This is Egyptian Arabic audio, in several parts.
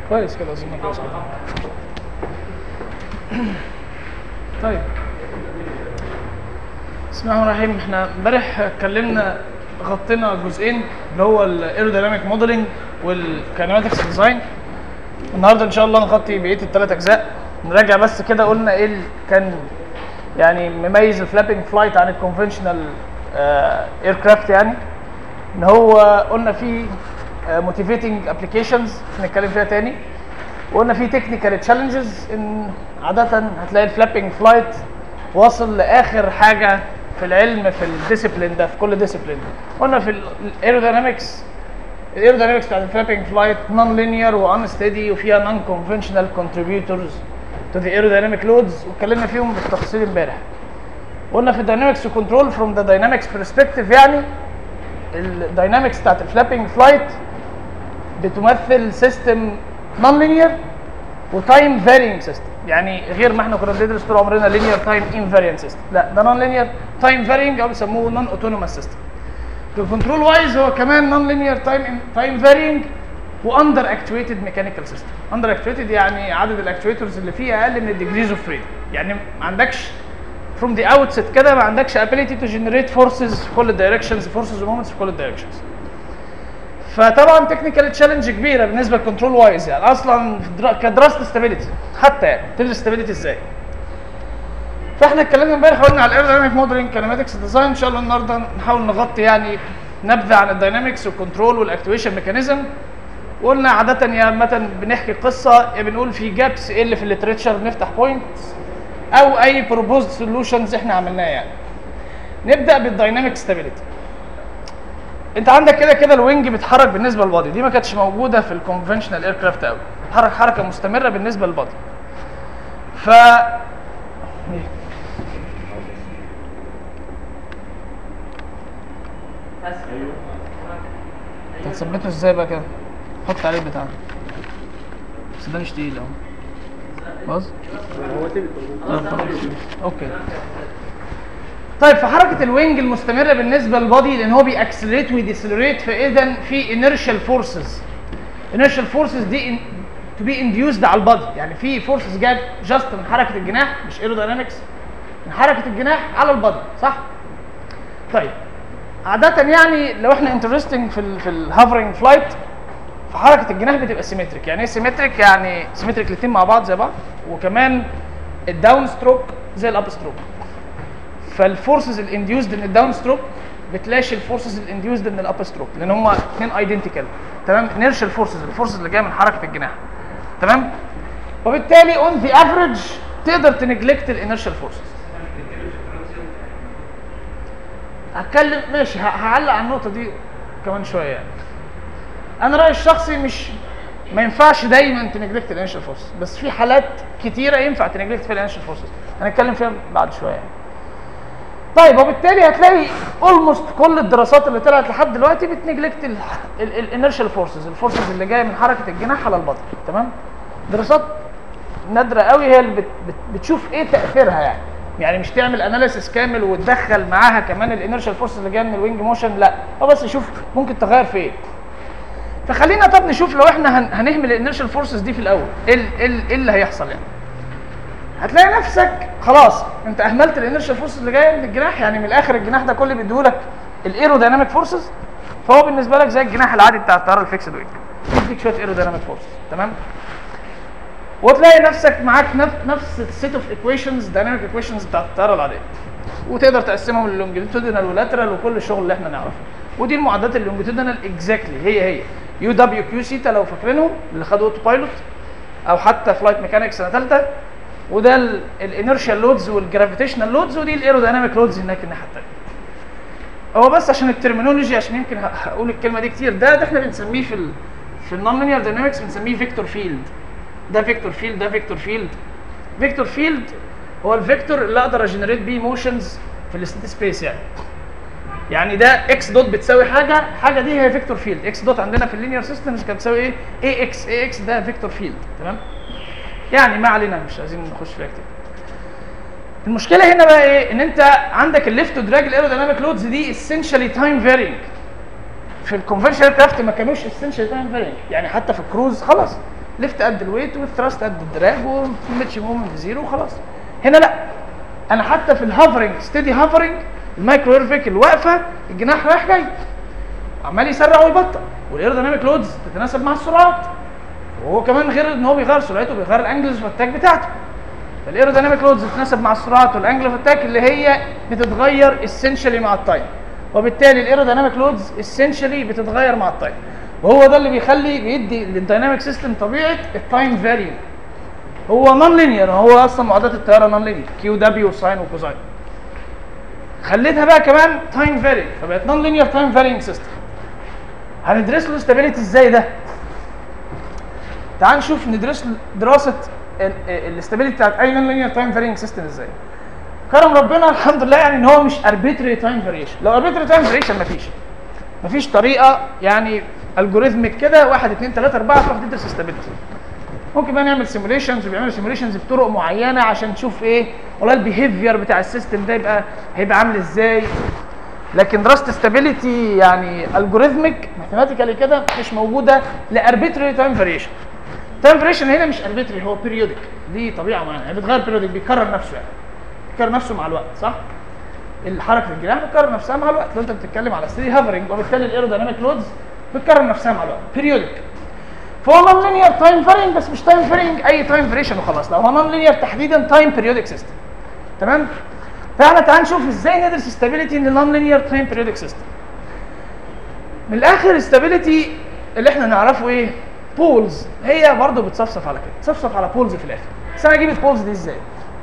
كويس كده اظن كويس كده طيب بسم الله الرحمن الرحيم احنا امبارح اتكلمنا غطينا جزئين اللي هو الايروديناميك موديلنج والكاينماتكس ديزاين النهارده ان شاء الله نغطي بقيه الثلاث اجزاء نراجع بس كده قلنا ايه اللي كان يعني مميز الفلابنج فلايت عن الكونفشنال اير كرافت يعني ان هو قلنا فيه موتيفيتنج ابلكيشنز هنتكلم فيها تاني وقلنا في تكنيكال تشالنجز ان عاده هتلاقي الفلابنج فلايت واصل لاخر حاجه في العلم في الديسيبلين ده في كل ديسيبلين قلنا في الايروداينامكس الايروداينامكس بتاعت الفلابنج فلايت نون لينير وان ستيدي وفيها نون كونفشنال كونتريبيوتورز تو ذا ايرودايناميك لودز واتكلمنا فيهم بالتفصيل امبارح قلنا في الداينامكس كنترول فروم ذا داينامكس برسبكتيف يعني الداينامكس بتاعت الفلابنج فلايت بتمثل سيستم نون لينير وتايم فارينج سيستم يعني غير ما احنا كنا بندرس طول عمرنا لينير تايم انفاريانت سيستم لا ده نون لينير تايم فارينج او بيسموه نون اوتونوموس سيستم الكنترول وايز هو كمان نون لينير تايم تايم فارينج واندر اكتويتد ميكانيكال سيستم اندر اكتويتد يعني عدد الاكتويترز اللي فيه اقل من الديجريز اوف فريدم يعني ما عندكش from the outset كده ما عندكش ability to generate forces في كل الدايركشنز forces ومومنتس في كل الدايركشنز فطبعا تكنيكال تشالنج كبيره بالنسبه للكنترول وايز يعني اصلا كدراسه ستابيليتي حتى يعني تدرس ستابيليتي ازاي فاحنا اتكلمنا امبارح قلنا على الايرودايناميك موديلنج كينماتكس ديزاين ان شاء الله النهارده نحاول نغطي يعني نبذه عن الداينامكس والكنترول والاكتويشن ميكانيزم وقلنا عاده يا مثلا بنحكي قصه يا بنقول في جابس ايه اللي في الليتريتشر بنفتح بوينتس او اي بروبوزد سولوشنز احنا عملناها يعني نبدا بالدايناميك ستابيليتي انت عندك كده كده الوينج بيتحرك بالنسبه للبادي دي ما كانتش موجوده في الكونفشنال اير كرافت قوي بيتحرك حركه مستمره بالنسبه للبادي ف هتثبته ازاي بقى كده حط عليه بتاع بس ده مش تقيل اهو باظ اوكي طيب في حركه الوينج المستمره بالنسبه للبادي لان هو بيأكسلريت ويديسلريت فاذا في انيرشال فورسز انيرشال فورسز دي تو بي انديوسد على البادي يعني في فورسز جت جاست من حركه الجناح مش ايروداينامكس من حركه الجناح على البادي صح طيب عاده يعني لو احنا انترستنج في ال في الهافرنج فلايت فحركه الجناح بتبقى سيمتريك يعني ايه سيمتريك يعني سيمتريك الاثنين مع بعض زي بعض وكمان الداون ستروك زي الاب ستروك فالفورسز الانديوزد من الداون ستروك بتلاشي الفورسز الانديوزد من الاب ستروك لان هم اثنين ايدنتيكال تمام انيرشال فورسز الفورسز اللي جايه من حركه الجناح تمام وبالتالي اون ذا افريج تقدر تنجلكت الانيرشال فورسز هتكلم ماشي هعلق على النقطه دي كمان شويه يعني انا رايي الشخصي مش ما ينفعش دايما تنجلكت الانيشال فورسز بس في حالات كتيره ينفع تنجلكت فيها الانيشال فورسز هنتكلم فيها بعد شويه يعني. طيب وبالتالي هتلاقي اولموست كل الدراسات اللي طلعت لحد دلوقتي بتنجلكت الانيرشال فورسز الفورسز اللي جايه من حركه الجناح على البطن تمام دراسات نادره قوي هي اللي بت بت بتشوف ايه تاثيرها يعني يعني مش تعمل اناليسيس كامل وتدخل معاها كمان الانيرشال فورسز اللي جايه من الوينج موشن لا هو بس يشوف ممكن تغير في ايه فخلينا طب نشوف لو احنا هنهمل الانيرشال فورسز دي في الاول ايه ايه اللي هيحصل يعني هتلاقي نفسك خلاص انت اهملت الانيرشال فورسز اللي جايه من الجناح يعني من الاخر الجناح ده كل اللي بيديهولك الايرودايناميك فورسز فهو بالنسبه لك زي الجناح العادي بتاع الطياره الفيكسد وينج يديك شويه ايرودايناميك فورسز تمام وتلاقي نفسك معاك نفس السيت اوف ايكويشنز دايناميك ايكويشنز بتاعت الطياره العاديه وتقدر تقسمهم للونجيتودينال واللاترال وكل الشغل اللي احنا نعرفه ودي المعادلات اللونجيتودينال اكزاكتلي هي هي يو دبليو كيو سيتا لو فاكرينهم اللي خدوا اوتو بايلوت او حتى فلايت ميكانكس سنه ثالثه وده الانيرشال لودز والجرافيتيشنال لودز ودي الايرودايناميك لودز هناك الناحيه الثانيه هو بس عشان الترمينولوجي عشان يمكن هقول الكلمه دي كتير ده ده احنا بنسميه في ال في النون لينير داينامكس بنسميه فيكتور فيلد ده فيكتور فيلد ده فيكتور فيلد فيكتور فيلد هو الفيكتور اللي اقدر اجنريت بيه موشنز في الستيت سبيس يعني يعني ده اكس دوت بتساوي حاجه حاجه دي هي فيكتور فيلد اكس دوت عندنا في اللينير سيستمز كانت بتساوي ايه اي اكس اي اكس ده فيكتور فيلد تمام يعني ما علينا مش عايزين نخش فيها كتير المشكله هنا بقى ايه ان انت عندك الليفت دراج الايرودايناميك لودز دي essentially تايم فارينج في الكونفشنال كرافت ما كانوش essentially تايم فارينج يعني حتى في الكروز خلاص ليفت قد الويت والثراست قد الدراج والميتش مومنت زيرو وخلاص هنا لا انا حتى في الهافرنج ستيدي هافرنج المايكرو اير فيكل واقفه الجناح رايح جاي عمال يسرع ويبطئ والايروديناميك لودز تتناسب مع السرعات وهو كمان غير ان هو بيغير سرعته بيغير الانجلز والتاك بتاعته فالايروديناميك لودز تتناسب مع السرعات والانجل اوف اتاك اللي هي بتتغير اسينشالي مع التايم وبالتالي الايروديناميك لودز اسينشالي بتتغير مع التايم وهو ده اللي بيخلي بيدي للدايناميك سيستم طبيعه التايم فاريو هو نون لينير هو اصلا معادلات التيار نون لينير كيو دبليو ساين وكوزاين خليتها بقى كمان تايم فاري فبقت نون لينير تايم فارينج سيستم هندرس له ستابيليتي ازاي ده تعال نشوف ندرس دراسه الاستابيليتي بتاعت اي نون لينير تايم فارينج سيستم ازاي كرم ربنا الحمد لله يعني ان هو مش اربيتري تايم فاريشن لو اربيتري تايم فاريشن مفيش مفيش طريقه يعني الجوريزمك كده 1 2 3 4 تروح تدرس استابيليتي ممكن بقى نعمل سيموليشنز وبيعملوا سيموليشنز بطرق معينه عشان تشوف ايه والله البيهيفير بتاع السيستم ده يبقى هيبقى عامل ازاي لكن دراسه استابيليتي يعني الجوريزمك ماثيماتيكالي كده مش موجوده لاربيتري تايم فاريشن تايم فاريشن هنا مش اربيتري هو بيريودك دي طبيعه معينه يعني بيتغير بيريودك بيكرر نفسه يعني بيكرر نفسه مع الوقت صح الحركه الجناح بتكرر نفسها مع الوقت لو انت بتتكلم على ستيدي هافرنج وبالتالي الايروديناميك لودز بتكرر نفسها مع الوقت بيريودك فهو نون لينير تايم فارينج بس مش تايم فارينج اي تايم فاريشن وخلاص لا هو نون لينير تحديدا تايم بيريودك سيستم تمام فاحنا تعال نشوف ازاي ندرس استابيليتي ان نون لينير تايم بيريودك سيستم من الاخر استابيليتي اللي احنا نعرفه ايه بولز هي برضه بتصفصف على كده بتصفصف على بولز في الاخر بس انا اجيب البولز دي ازاي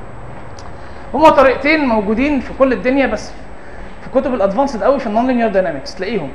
هما طريقتين موجودين في كل الدنيا بس في كتب الادفانسد قوي في النون لينير داينامكس تلاقيهم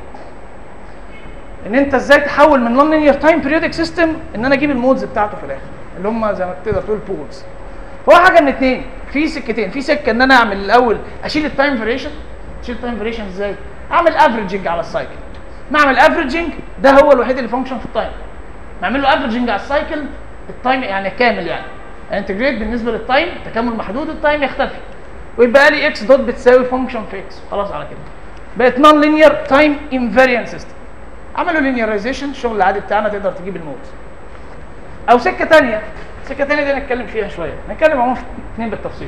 ان انت ازاي تحول من نون لينير تايم بيريودك سيستم ان انا اجيب المودز بتاعته في الاخر اللي هم زي ما تقدر تقول بولز هو حاجه من اتنين في سكتين في سكه ان انا اعمل الاول اشيل التايم فاريشن اشيل التايم فاريشن ازاي اعمل افريجنج على السايكل ما اعمل افريجنج ده هو الوحيد اللي فانكشن في التايم ما اعمل له افريجنج على السايكل التايم يعني كامل يعني انتجريت بالنسبه للتايم تكامل محدود التايم يختفي ويبقى لي اكس دوت بتساوي فانكشن في اكس خلاص على كده بقت نون لينير تايم انفاريانت سيستم عملوا لينيرايزيشن الشغل العادي بتاعنا تقدر تجيب المودز او سكه ثانيه سكه ثانيه دي نتكلم فيها شويه نتكلم عموما في اثنين بالتفصيل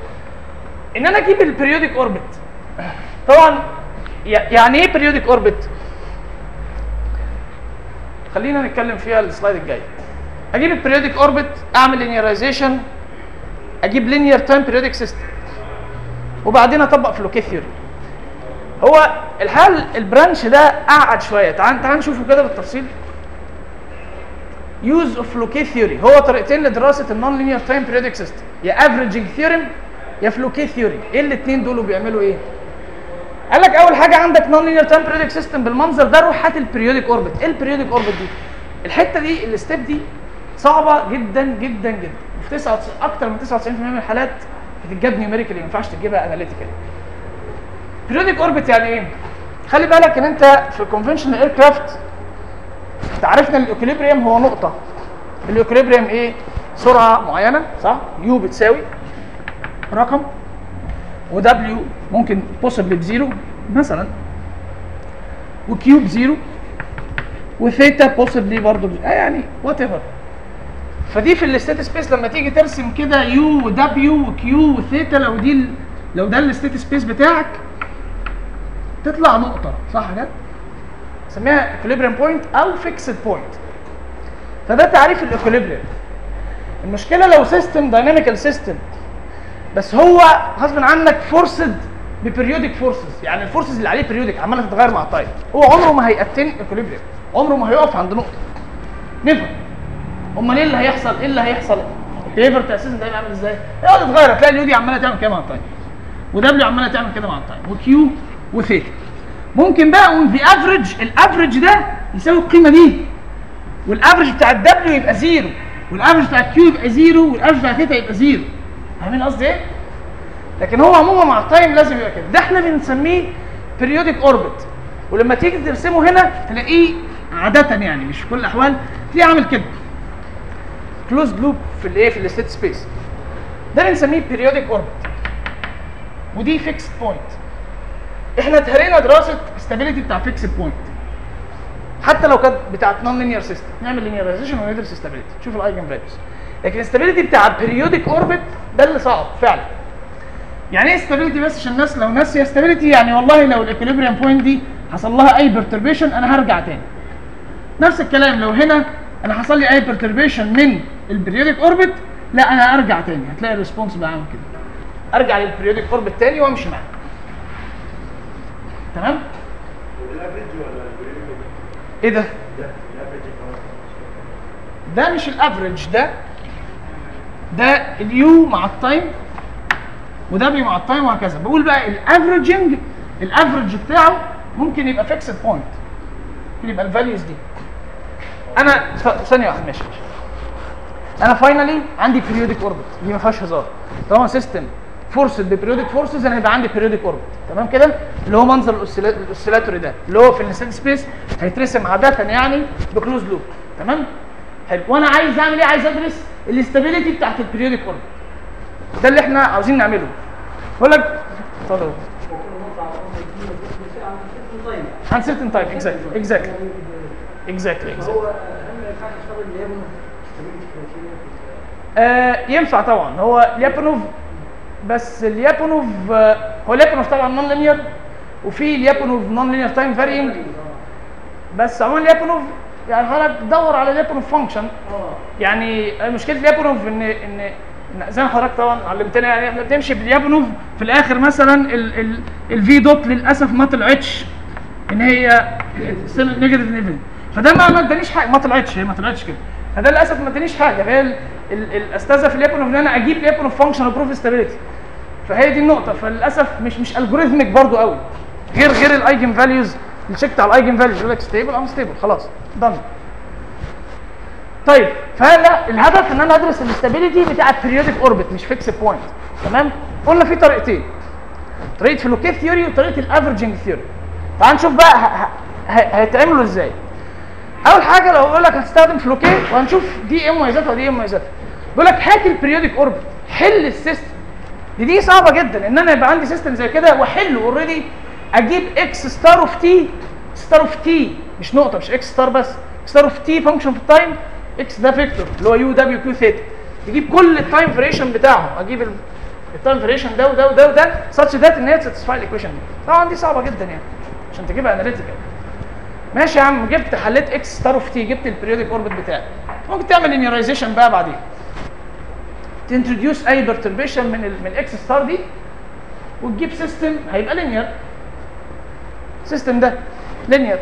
ان انا اجيب البريودك اوربت طبعا يعني ايه بريودك اوربت خلينا نتكلم فيها السلايد الجاي اجيب البريودك اوربت اعمل لينيرايزيشن اجيب لينير تايم بريودك سيستم وبعدين اطبق فلوكي ثيوري هو الحال البرانش ده اعقد شويه تعال تعال نشوفه كده بالتفصيل يوز اوف فلوكي ثيوري هو طريقتين لدراسه النون لينير تايم بريودك سيستم يا افريجنج ثيورم يا فلوكي ثيوري ايه الاثنين دول بيعملوا ايه قال لك اول حاجه عندك نون لينير تايم بريودك سيستم بالمنظر ده روح هات البريودك اوربت ايه البريودك اوربت دي الحته دي الستيب دي صعبه جدا جدا جدا وفي 9 اكتر من 99% من الحالات بتتجاب نيوميريكالي ما ينفعش تجيبها اناليتيكالي بريودك اوربت يعني ايه خلي بالك ان انت في الكونفنشنال اير كرافت تعرفنا الاكوليبريم هو نقطه الاكوليبريم ايه سرعه معينه صح يو بتساوي رقم ودبليو ممكن بوسبلي بزيرو مثلا وكيو بزيرو وثيتا بوسبلي برضه بزيرو يعني وات ايفر فدي في الستيت سبيس لما تيجي ترسم كده يو ودبليو وكيو وثيتا لو دي ال- لو ده الستيت سبيس بتاعك تطلع نقطه صح كده؟ نسميها اكوليبريم بوينت او فيكسد بوينت فده تعريف الاكوليبريم المشكله لو سيستم دايناميكال سيستم بس هو غصب عنك فورسد ببريودك فورسز يعني الفورسز اللي عليه بريودك عماله تتغير مع التايم هو عمره ما هيأتن اكوليبريم عمره ما هيقف عند نقطه نيفر امال ايه اللي هيحصل ايه اللي هيحصل البيهيفير بتاع السيستم ده هيبقى عامل ازاي يقعد يتغير هتلاقي اليو دي عماله تعمل كده مع التايم ودبليو عماله تعمل كده مع التايم وكيو وثيتا ممكن بقى اون ذا افريج الافريج ده يساوي القيمه دي والافريج بتاع الدبليو يبقى زيرو والافريج بتاع الكيو يبقى زيرو والافريج بتاع ثيتا يبقى زيرو فاهمين قصدي ايه؟ لكن هو عموما مع التايم لازم يبقى كده ده احنا بنسميه بيريودك اوربت ولما تيجي ترسمه هنا تلاقيه عاده يعني مش في كل الاحوال تلاقيه عامل كده كلوز لوب في الايه في الستيت سبيس ده بنسميه بيريودك اوربت ودي فيكسد بوينت احنا اتهرينا دراسه استابيليتي بتاع فيكسد بوينت حتى لو كانت بتاعت نون لينير سيستم نعمل لينيرايزيشن وندرس ستابيليتي شوف الايجن فاليوز لكن الستابيليتي بتاع بيريودك اوربت ده اللي صعب فعلا يعني ايه ستابيليتي بس عشان الناس لو ناسيه ستابيليتي يعني والله لو الاكوليبريم بوينت دي حصل لها اي بيرتربيشن انا هرجع تاني نفس الكلام لو هنا انا حصل لي اي بيرتربيشن من البريودك اوربت لا انا ارجع تاني هتلاقي الريسبونس بقى عامل كده ارجع للبريودك اوربت تاني وامشي معاه تمام الافريج ولا البريميوم ايه ده ده الافريج خلاص ده مش الافريج ده ده اليو مع التايم ودبليو مع التايم وهكذا بقول بقى الافريجنج الافريج بتاعه ممكن يبقى فيكسد بوينت ممكن يبقى الفاليوز دي انا ث- ثانيه واحده ماشي ماشي انا فاينلي عندي بيريودك اوربت دي ما فيهاش هزار طالما سيستم فورسد ببريودك فورسز انا هيبقى عندي بيريودك اوربت تمام كده اللي هو منظر الأوسيلا- الاوسيلاتوري ده اللي هو في الستيت سبيس هيترسم عاده يعني بكلوز لوب تمام حلو وانا عايز اعمل ايه عايز ادرس الاستابيليتي بتاعت البيريودك اوربت ده اللي احنا عاوزين نعمله بقول لك اتفضل عن certain type exactly exactly exactly exactly هو هل ما ينفعش اشتغل اللي هي منه stability criteria؟ آه ينفع طبعا هو اليابانوف بس اليابانوف آه هو اليابانوف طبعا نون لينير وفي اليابانوف نون لينير تايم فارينج بس عموما اليابانوف يعني حضرتك تدور على اليابانوف فانكشن اه يعني مشكله اليابانوف ان ان إن زي ما حضرتك طبعا علمتنا يعني احنا بنمشي باليابانوف في الاخر مثلا الفي دوت للاسف ما طلعتش ان هي نيجاتيف ليفل فده ما ما ادانيش حاجه ما طلعتش هي ما طلعتش كده فده للاسف ما ادانيش حاجه فهي ال- ال- الاستاذه في اليابانوف ان انا اجيب اليابانوف فانكشن وبروف ستابيليتي فهي دي النقطه فللاسف مش مش الجوريثميك برضو قوي غير غير الايجن فاليوز اللي شيكت على الايجن فاليوز يقول لك ستيبل ام ستيبل خلاص دن طيب فلا الهدف ان انا ادرس الاستابيليتي بتاع البريودك اوربت مش فيكس بوينت تمام قلنا في طريقتين طريقه فلوكيت ثيوري وطريقه الافرجنج ثيوري تعال نشوف بقى ه- ه- ه- هيتعملوا ازاي اول حاجه لو اقول لك هتستخدم فلوكيت وهنشوف دي ايه مميزاتها ودي ايه مميزاتها بيقول لك هات البريودك اوربت حل السيستم دي دي صعبه جدا ان انا يبقى عندي سيستم زي كده واحله اوريدي اجيب اكس ستار اوف تي ستار اوف تي مش نقطه مش اكس ستار بس ستار اوف تي فانكشن في التايم اكس ده فيكتور اللي هو يو دبليو كيو ثيتا تجيب كل التايم فاريشن بتاعهم اجيب ال- التايم فاريشن ده وده وده وده such that ان هي تساتسفاي الايكويشن دي طبعا دي صعبه جدا يعني عشان تجيبها اناليتيكال ماشي يا عم جبت حليت اكس ستار اوف تي جبت البريودك اوربت بتاعي ممكن تعمل لينيرايزيشن بقى بعدين تنتروديوس اي بيرتربيشن من ال من الاكس ستار دي وتجيب سيستم هيبقى لينير السيستم ده لينير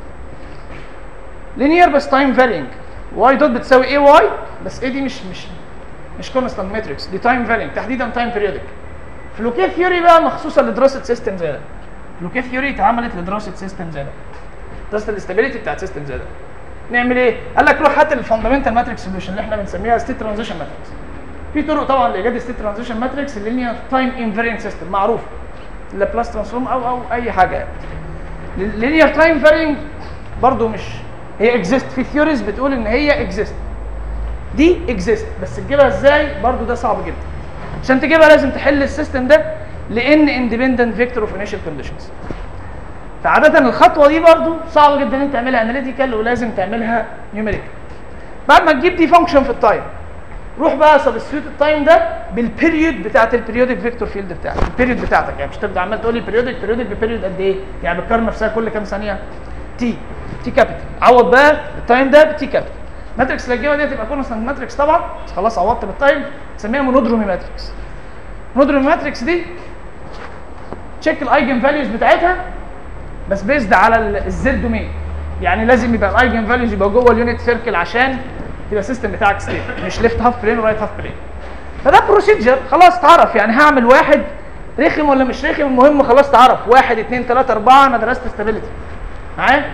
لينير بس تايم فارينج واي دوت بتساوي اي واي بس اي دي مش مش مش كونستانت ماتريكس دي تايم فارينج تحديدا تايم بيريودك فلوكيت ثيوري بقى مخصوصه لدراسه سيستم زي ده فلوكيت ثيوري اتعملت لدراسه سيستم زي ده دراسه الاستابيليتي بتاعت سيستم زي ده نعمل ايه؟ قال لك روح هات الفاندمنتال ماتريكس سوليوشن اللي احنا بنسميها ستيت ترانزيشن ماتريكس في طرق طبعا لايجاد ستيت ترانزيشن ماتريكس اللي هي تايم انفيرينت سيستم معروف لابلاس ترانسفورم او او اي حاجه يعني لينير تايم فارينج برضو مش هي اكزيست في ثيوريز بتقول ان هي اكزيست دي اكزيست بس تجيبها ازاي برضو ده صعب جدا عشان تجيبها لازم تحل السيستم ده لان اندبندنت فيكتور اوف انيشال كونديشنز فعادة الخطوة دي برضو صعب جدا ان انت تعملها اناليتيكال ولازم تعملها نيوميريكال بعد ما تجيب دي فانكشن في التايم روح بقى سبستيوت التايم ده بالبيريود بتاعت البريودك فيكتور فيلد بتاعك البيريود بتاعتك يعني مش تبدا عمال تقول لي بيريودك بيريودك ببيريود قد ايه يعني بتكرر نفسها كل كام ثانيه تي تي كابيتال عوض بقى التايم ده بتي كابيتال ماتريكس اللي هتجيبها دي هتبقى كونستانت ماتريكس طبعا بس خلاص عوضت بالتايم تسميها مونودرومي ماتريكس مونودرومي ماتريكس دي تشيك الايجن فاليوز بتاعتها بس بيزد على الزد دومين يعني لازم يبقى الايجن فاليوز يبقى جوه اليونت سيركل عشان يبقى السيستم بتاعك ستيبل مش ليفت هاف بلين ورايت هاف بلين فده بروسيجر خلاص تعرف يعني هعمل واحد رخم ولا مش رخم المهم خلاص تعرف واحد اتنين تلاته اربعه انا درست استابيليتي معايا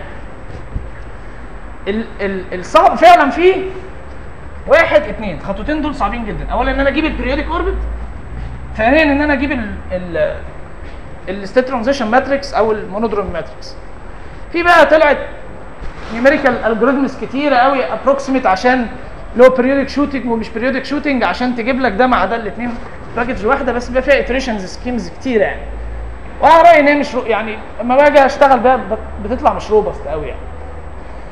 ال ال الصعب فعلا فيه واحد اتنين الخطوتين دول صعبين جدا اولا ان انا اجيب البريودك اوربت ثانيا ان انا اجيب ال ال الستيت ترانزيشن ماتريكس او المونودروم ماتريكس في بقى طلعت نيوميريكال الجوريزمز كتيره قوي ابروكسيميت عشان لو بريودك شوتنج ومش بريودك شوتنج عشان تجيب لك ده مع ده الاثنين باكج واحده بس بيبقى فيها اتريشنز سكيمز كتيره يعني وانا رايي ان هي مش رو يعني لما باجي اشتغل بقى بت- بتطلع مش روبست قوي يعني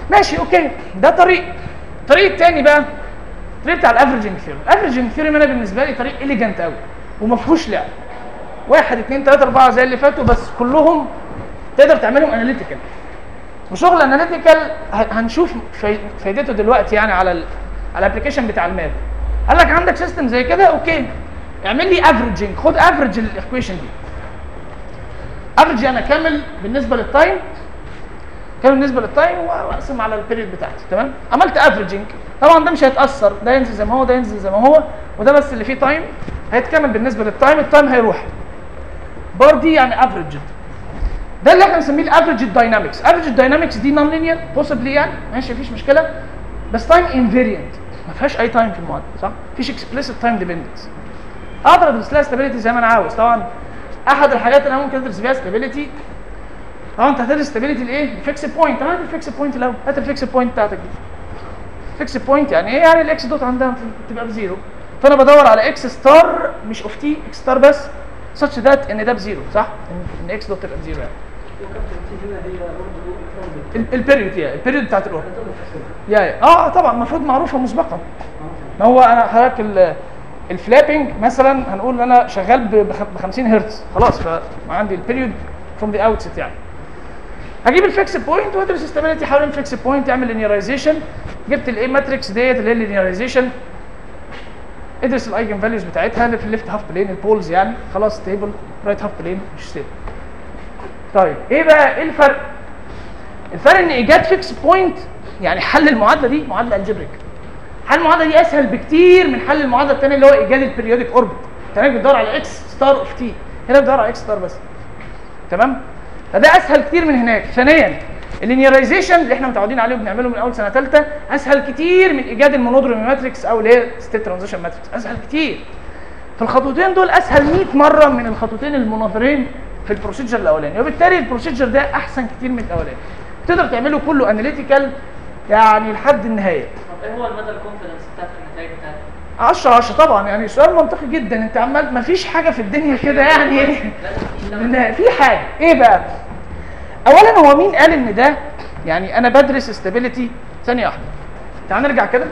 ماشي اوكي ده طريق الطريق الثاني بقى الطريق بتاع الافرجنج ثيوري الافرجنج ثيوري انا بالنسبه لي طريق اليجنت قوي وما فيهوش لعب واحد اثنين ثلاثه اربعه زي اللي فاتوا بس كلهم تقدر تعملهم اناليتيكال وشغل اناليتيكال هنشوف فاي- فايدته دلوقتي يعني على ال على الابلكيشن بتاع الماب قال لك عندك سيستم زي كده اوكي اعمل لي افريجنج خد افريج الايكويشن دي افريج انا كامل بالنسبه للتايم كامل بالنسبه للتايم واقسم على البيريد بتاعتي تمام عملت افريجنج طبعا ده مش هيتاثر ده ينزل زي ما هو ده ينزل زي ما هو وده بس اللي فيه تايم هيتكمل بالنسبه للتايم التايم هيروح بار دي يعني افريج ده اللي احنا بنسميه الافريج داينامكس افريج داينامكس دي نون لينير بوسبلي يعني ماشي مفيش مشكله بس تايم انفيريانت ما فيهاش اي تايم في المعادله صح مفيش اكسبليسيت تايم ديبندنس اقدر ادرس لها ستابيليتي زي ما انا عاوز طبعا احد الحاجات اللي انا ممكن ادرس بيها ستابيليتي طبعا انت هتدرس ستابيليتي الايه الفيكس بوينت هات الفيكس بوينت الاول هات الفيكس بوينت بتاعتك دي فيكس بوينت يعني ايه يعني الاكس دوت عندها تبقى بزيرو فانا بدور على اكس ستار مش اوف تي اكس ستار بس such ذات ان ده بزيرو صح ان اكس دوت تبقى بزيرو يعني وكابتن تي هنا هي برضه اكرام ال- البيريود يعني البيريود بتاعت الاورد يا يا اه طبعا المفروض معروفه مسبقا ما هو انا حضرتك ال- الفلابنج مثلا هنقول ان انا شغال ب 50 هرتز خلاص فعندي البيريود فروم ذا اوتست يعني هجيب الفيكس بوينت وادرس استابيليتي حوالين الفيكس بوينت اعمل لينيرايزيشن جبت الايه ماتريكس ديت اللي هي اللينيرايزيشن ادرس الايجن فاليوز بتاعتها اللي في الليفت هاف بلين البولز يعني خلاص ستيبل رايت هاف بلين مش ستيبل طيب ايه بقى ايه الفرق الفرق ان ايجاد فيكس بوينت يعني حل المعادله دي معادله الجبريك حل المعادله دي اسهل بكتير من حل المعادله الثانيه اللي هو ايجاد البريودك اوربت انت هناك بتدور على اكس ستار اوف تي هنا بتدور على اكس ستار بس تمام فده اسهل كتير من هناك ثانيا اللينيرايزيشن اللي احنا متعودين عليه وبنعمله من اول سنه ثالثه اسهل كتير من ايجاد المونودرومي ماتريكس او اللي هي ستيت ترانزيشن ماتريكس اسهل كتير فالخطوتين دول اسهل 100 مره من الخطوتين المناظرين في البروسيجر الاولاني وبالتالي البروسيجر ده احسن كتير من الاولاني تقدر تعمله كله اناليتيكال يعني لحد النهايه طب ايه هو المدى الكونفدنس بتاعت النتائج بتاعتك؟ 10 10 طبعا يعني سؤال منطقي جدا انت عمال ما فيش حاجه في الدنيا كده يعني لازم في شغل. لا، في حاجه ايه بقى اولا هو مين قال ان ده يعني انا بدرس استابيليتي ثانيه واحده تعال نرجع كده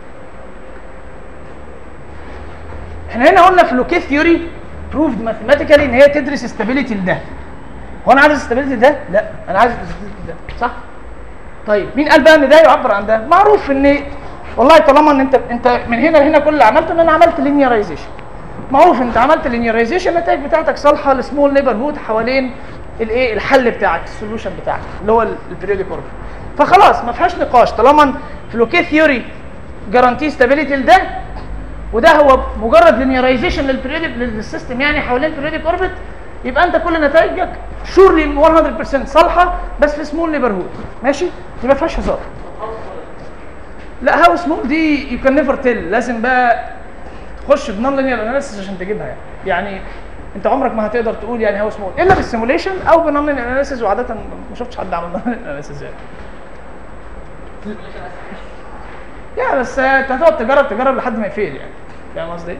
احنا هنا قلنا في لوكي ثيوري بروفد ماثيماتيكالي ان هي تدرس استابيليتي لده هو انا عايز استابيليتي ده لا انا عايز استابيليتي ده صح طيب مين قال بقى ان ده يعبر عن ده معروف ان والله طالما ان انت انت من هنا لهنا كل اللي عملته ان انا عملت لينيرايزيشن معروف انت عملت لينيرايزيشن النتائج بتاعتك صالحه لسمول نيبر هود حوالين الايه الحل بتاعك السوليوشن بتاعك اللي هو البريودك اوربت فخلاص ما فيهاش نقاش طالما في لوكي ثيوري جارانتي ستابيليتي لده وده هو مجرد لينيرايزيشن للبريودك للسيستم يعني حوالين البريودك اوربت يبقى انت كل نتائجك شورلي 100% صالحه بس في سمول نيبر هود ماشي دي ما فيهاش هزار لا هاو سمول دي يو كان نيفر تيل لازم بقى تخش بنون لينير اناليسيس عشان تجيبها يعني يعني انت عمرك ما هتقدر تقول يعني هاو سمول الا بالسيموليشن او بنون لينير اناليسيس وعاده ما شفتش حد عمل نون لينير اناليسيس يعني يا بس انت هتقعد تجرب تجرب لحد ما يفيل يعني فاهم قصدي؟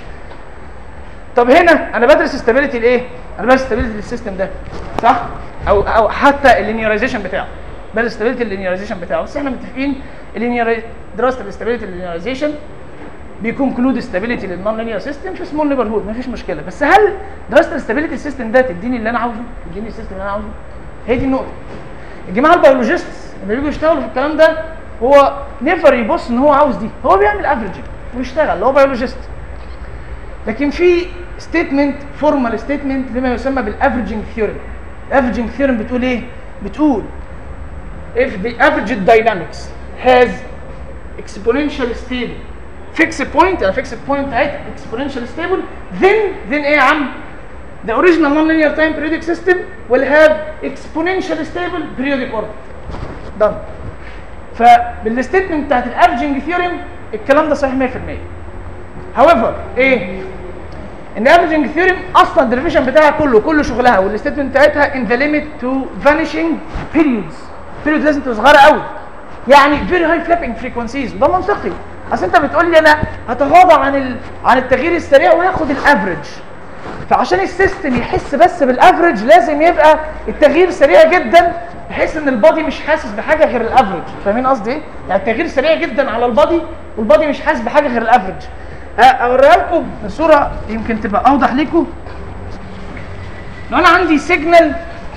طب هنا انا بدرس استابيليتي الايه؟ انا بدرس استابيليتي للسيستم ده صح؟ او او حتى اللينيرايزيشن بتاعه بدرس استابيليتي اللينيرايزيشن بتاعه بس احنا متفقين اللينيراي دراسه الاستابيليتي اللينيرايزيشن بيكونكلود استابيليتي للنون لينير سيستم في سمول نيبر هود مفيش مشكله بس هل دراسه الاستابيليتي السيستم ده تديني اللي انا عاوزه؟ تديني السيستم اللي انا عاوزه؟ هي دي النقطه الجماعه البيولوجيست اللي بيجوا يشتغلوا في الكلام ده هو نيفر يبص ان هو عاوز دي هو بيعمل افريجنج ويشتغل هو بيولوجيست لكن في ستيتمنت فورمال ستيتمنت بما يسمى بالافريجنج ثيورم الافريجنج ثيورم بتقول ايه بتقول if the average dynamics has exponential stable fixed point يعني fixed point بتاعتها exponential stable then then ايه يا عم the original nonlinear time periodic system will have exponential stable periodic orbit done فبالستيتمنت بتاعت الافريجنج ثيورم الكلام ده صحيح 100% however ايه ان افريجنج ثيورم اصلا الديريفيشن بتاعها كله كله شغلها والستيتمنت بتاعتها ان ذا ليميت تو فانيشنج periods periods لازم تبقى صغيره قوي يعني فيري هاي فلابنج فريكونسيز وده منطقي اصل انت بتقول لي انا هتغاضى عن ال... عن التغيير السريع وهاخد الافريج فعشان السيستم يحس بس بالافريج لازم يبقى التغيير سريع جدا بحيث ان البادي مش حاسس بحاجه غير الافرج فاهمين قصدي ايه؟ يعني التغيير سريع جدا على البادي والبادي مش حاسس بحاجه غير الافرج ه- اوريها لكم بصوره يمكن تبقى اوضح لكم لو انا عندي سيجنال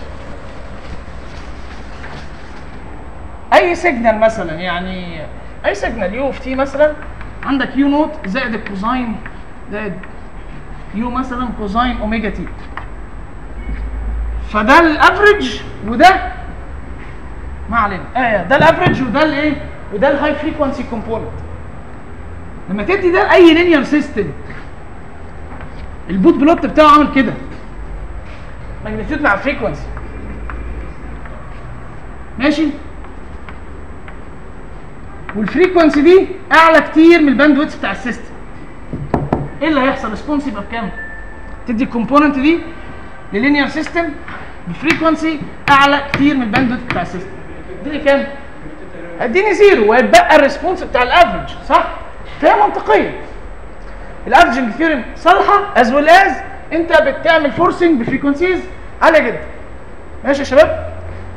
اي سيجنال مثلا يعني اي سيجنال يو اوف تي مثلا عندك يو نوت زائد الكوزاين زائد يو مثلا كوزاين اوميجا تي فده الافريج وده ما علينا ايه ده الافريج وده الايه وده الهاي فريكوانسي كومبوننت لما تدي ده اي لينير سيستم البوت بلوت بتاعه عامل كده ماجنتيود مع فريكوانسي ماشي والفريكوانسي دي اعلى كتير من الباند ويتس بتاع السيستم ايه اللي هيحصل ريسبونس يبقى بكام تدي الكومبوننت دي للينير سيستم بفريكوانسي اعلى كتير من الباند ويتس بتاع السيستم اديني كام اديني زيرو وهيتبقى الريسبونس بتاع الافرج صح فهي منطقيه الافرجنج ثيورم صالحه از ويل از انت بتعمل فورسنج بفريكونسيز عاليه جدا ماشي يا شباب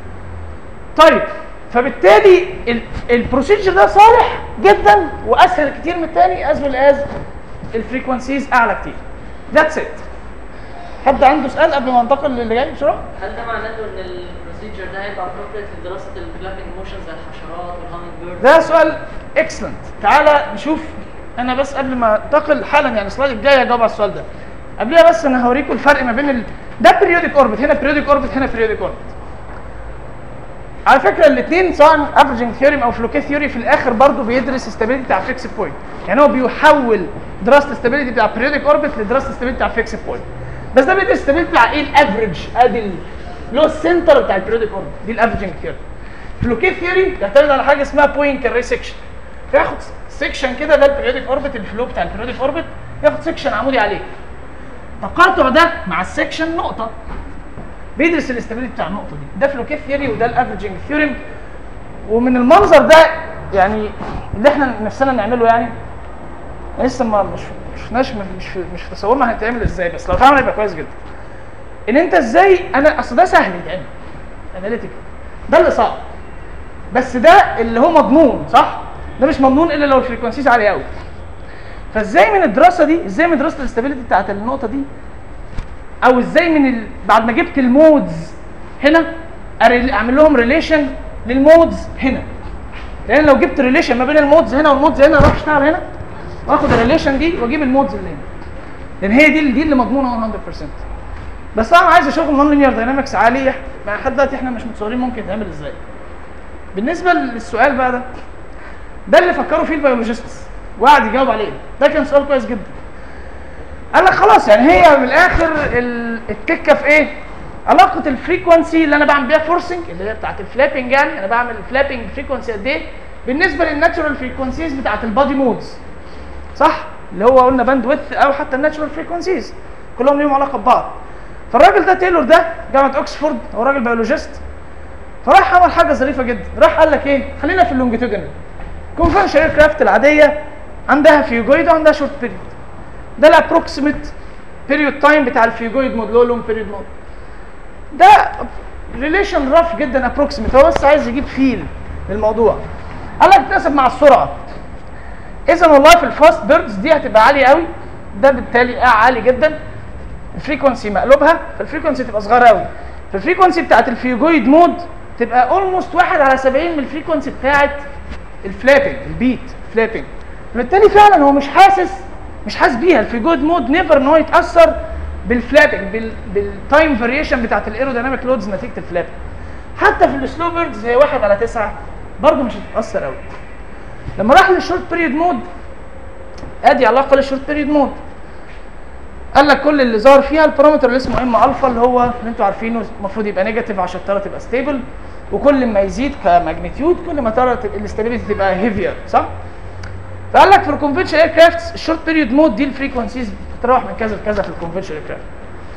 طيب فبالتالي ال- البروسيجر ده صالح جدا واسهل كتير من الثاني از ويل از الفريكونسيز اعلى كتير ذاتس ات حد عنده سؤال قبل ما ننتقل للي جاي بسرعه هل ده معناته ان البروسيجر ده هيبقى appropriate لدراسه الفلابنج موشن زي الحشرات والهامينج بيرد؟ ده سؤال اكسلنت تعالى نشوف انا بس قبل ما انتقل حالا يعني السلايد الجاي هجاوب على السؤال ده قبلها بس انا هوريكم الفرق ما بين ال... ده بيريودك اوربت هنا بيريودك اوربت هنا بيريودك اوربت على فكره الاثنين سواء افريجنج ثيوري او فلوكي ثيوري في الاخر برضه بيدرس استابيليتي بتاع فيكس بوينت يعني هو بيحول دراسه الاستابيليتي بتاع بيريودك اوربت لدراسه الاستابيليتي بتاع فيكس بوينت بس ده بيدرس الاستابيليتي بتاع ايه الافريج ادي ال- اللي هو السنتر بتاع البيريودك اوربت دي الافريجنج ثيوري فلوكي ثيوري يعتمد على حاجه اسمها بوينت كاري سيكشن فياخد سيكشن كده ده البيريودك اوربت الفلو بتاع البيريودك اوربت ياخد سيكشن عمودي عليه تقاطع ده مع السيكشن نقطه بيدرس الاستابيليتي بتاع النقطه دي ده فلوكي ثيوري وده الافريجنج ثيورم ومن المنظر ده يعني اللي احنا نفسنا نعمله يعني لسه ما مش مش شفناش مش مش في تصورنا هيتعمل ازاي بس لو اتعمل هيبقى كويس جدا ان انت ازاي انا اصل ده سهل يتعمل اناليتيك ده اللي صعب بس ده اللي هو مضمون صح ده مش مضمون الا لو الفريكونسيز عاليه قوي فازاي من الدراسه دي ازاي من دراسه الاستابيليتي بتاعت النقطه دي او ازاي من ال... بعد ما جبت المودز هنا أري- اعمل لهم ريليشن للمودز هنا لان لو جبت ريليشن ما بين المودز هنا والمودز هنا اروح اشتغل هنا واخد الريليشن دي واجيب المودز اللي هنا لان هي دي دي اللي مضمونه 100% بس انا عايز شغل نون لينير داينامكس عاليه مع لحد دلوقتي احنا مش متصورين ممكن يتعمل ازاي بالنسبه للسؤال بقى ده ده اللي فكروا فيه البيولوجيستس وقعد يجاوب عليه ده كان سؤال كويس جدا قال لك خلاص يعني هي من الاخر ال- التكه في ايه علاقه الفريكونسي اللي انا بعمل بيها فورسنج اللي هي بتاعت الفلابنج يعني انا بعمل فلابنج فريكونسي قد ايه بالنسبه للناتشورال فريكونسيز بتاعت البادي مودز صح اللي هو قلنا باند ويث او حتى الناتشورال فريكونسيز كلهم ليهم علاقه ببعض فالراجل ده تايلور ده جامعه اوكسفورد هو راجل بيولوجيست فراح عمل حاجه ظريفه جدا راح قال لك ايه خلينا في اللونجيتودينال كونفنشن اير كرافت العاديه عندها فيوجويد وعندها شورت بيريود ده الابروكسيمت بيريود تايم بتاع الفيوجويد مود لو لونج بيريود مود ده ريليشن رف جدا ابروكسيمت هو بس عايز يجيب فيل للموضوع قال لك تناسب مع السرعه اذا والله في الفاست بيردز دي هتبقى عاليه قوي ده بالتالي عالي جدا الفريكونسي مقلوبها فالفريكونسي تبقى صغيره قوي فالفريكونسي بتاعت الفيوجويد مود تبقى اولموست واحد على 70 من الفريكونسي بتاعت الفلابنج البيت فلابنج فبالتالي فعلا هو مش حاسس مش حاسس بيها الفيوجويد مود نيفر ان هو يتاثر بالفلابنج بال بالتايم فاريشن بتاعت الايروديناميك لودز نتيجه الفلابنج حتى في السلو بيردز هي واحد على تسعة برضه مش هتتاثر قوي لما راح للشورت بيريود مود ادي علاقه للشورت بيريود مود قال لك كل اللي ظهر فيها البارامتر اللي اسمه ام الفا اللي هو اللي انتوا عارفينه المفروض يبقى نيجاتيف عشان الطاره تبقى ستيبل وكل ما يزيد كماجنتيود كل ما الطاره تبقى الاستابيليتي تبقى هيفير صح؟ فقال لك في الكونفنشن اير كرافتس الشورت بيريود مود دي الفريكونسيز بتتراوح من كذا لكذا في الكونفنشن اير كرافت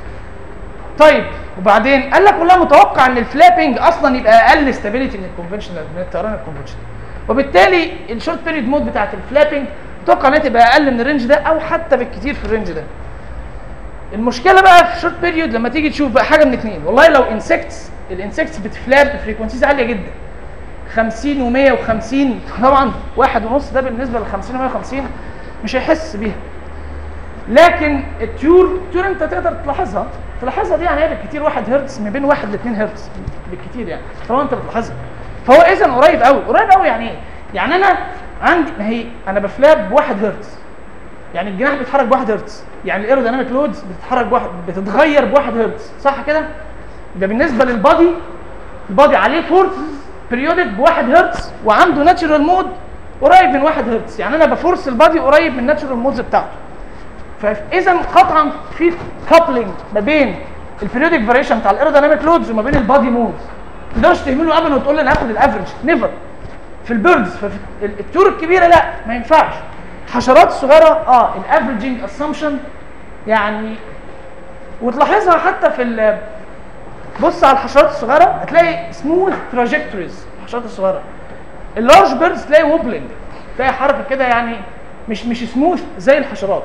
طيب وبعدين قال لك والله متوقع ان الفلابنج اصلا يبقى اقل استابيليتي من الكونفنشنال من الطيران الكونفنشنال وبالتالي الشورت بيريود مود بتاعت الفلابنج متوقع انها تبقى اقل من الرينج ده او حتى بالكتير في الرينج ده المشكله بقى في الشورت بيريود لما تيجي تشوف بقى حاجه من اتنين والله لو انسكتس الانسكتس بتفلاب بفريكونسيز عاليه جدا 50 و150 طبعا واحد ونص ده بالنسبه ل 50 و150 مش هيحس بيها لكن التيور التيور انت تقدر تلاحظها تلاحظها دي يعني هي بالكتير 1 هرتز ما بين 1 ل 2 هرتز بالكتير يعني طالما انت بتلاحظها فهو اذا قريب قوي قريب قوي يعني ايه؟ يعني انا عندي ما هي انا بفلاب ب 1 هرتز يعني الجناح بيتحرك ب 1 هرتز يعني الايروديناميك لودز بتتحرك بواحد بتتغير ب 1 هرتز صح كده؟ يبقى بالنسبه للبادي البادي عليه فورس بريودك ب 1 هرتز وعنده ناتشرال مود قريب من 1 هرتز يعني انا بفورس البادي قريب من الناتشرال مودز بتاعته فاذا قطعا في كابلنج ما بين البريودك فاريشن بتاع الايروديناميك لودز وما بين البادي مودز ما تقدرش تهمله ابدا وتقول لي انا هاخد الافرج نيفر في البيردز ففي ال- الطيور الكبيره لا ما ينفعش الحشرات الصغيره اه الافرجنج اسامبشن يعني وتلاحظها حتى في ال- بص على الحشرات الصغيره هتلاقي سموث تراجكتوريز الحشرات الصغيره اللارج بيردز تلاقي ووبلنج تلاقي حركه كده يعني مش مش سموث زي الحشرات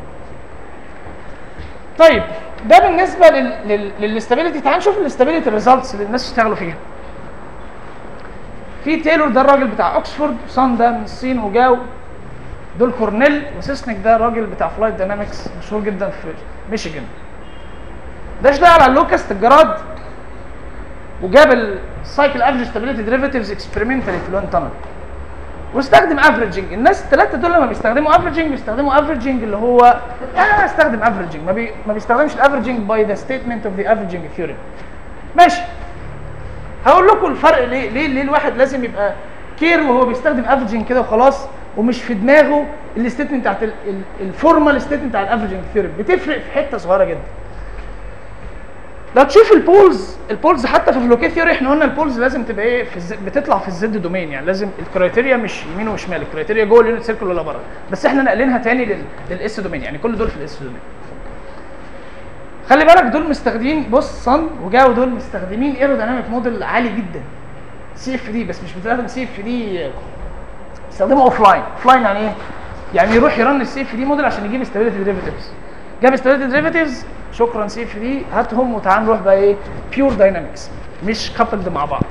طيب ده بالنسبه لل لل للاستابيليتي تعال نشوف الاستابيليتي ريزلتس اللي الناس اشتغلوا فيها في تايلور ده الراجل بتاع اوكسفورد سان ده من الصين وجاو دول كورنيل وسيسنيك ده الراجل بتاع فلايت داينامكس مشهور جدا في ميشيغان ده اشتغل على اللوكست الجراد وجاب السايكل افريج ستابيليتي ديريفيتيفز اكسبيرمنتالي في لون تانل واستخدم افريجنج الناس الثلاثه دول لما بيستخدموا افريجنج بيستخدموا افريجنج اللي هو يعني انا استخدم افريجنج ما, بي ما بيستخدمش الافريجنج باي ذا ستيتمنت اوف ذا افريجنج ثيوري ماشي هقول لكم الفرق ليه ليه ليه الواحد لازم يبقى كير وهو بيستخدم افريجنج كده وخلاص ومش في دماغه الستيتمنت بتاعت الفورمال ستيتمنت بتاع الافريجنج ثيوري بتفرق في حته صغيره جدا لو تشوف البولز البولز حتى في الفلوكي ثيوري احنا قلنا البولز لازم تبقى ايه في الز... بتطلع في الزد دومين يعني لازم الكرايتيريا مش يمين وشمال الكرايتيريا جوه اليونت سيركل ولا بره بس احنا نقلينها تاني لل... للاس دومين يعني كل دول في الاس دومين خلي بالك دول مستخدمين بص صن وجاو دول مستخدمين ايروديناميك موديل عالي جدا سي اف دي بس مش بتستخدم سي اف دي بيستخدمه اوف لاين اوف لاين يعني ايه؟ يعني يروح يرن السي اف دي موديل عشان يجيب استابيليتي ديريفيتيفز جاب استابيليتي ديريفيتيفز شكرا سي اف دي هاتهم وتعال نروح بقى ايه بيور داينامكس مش كابلد مع بعض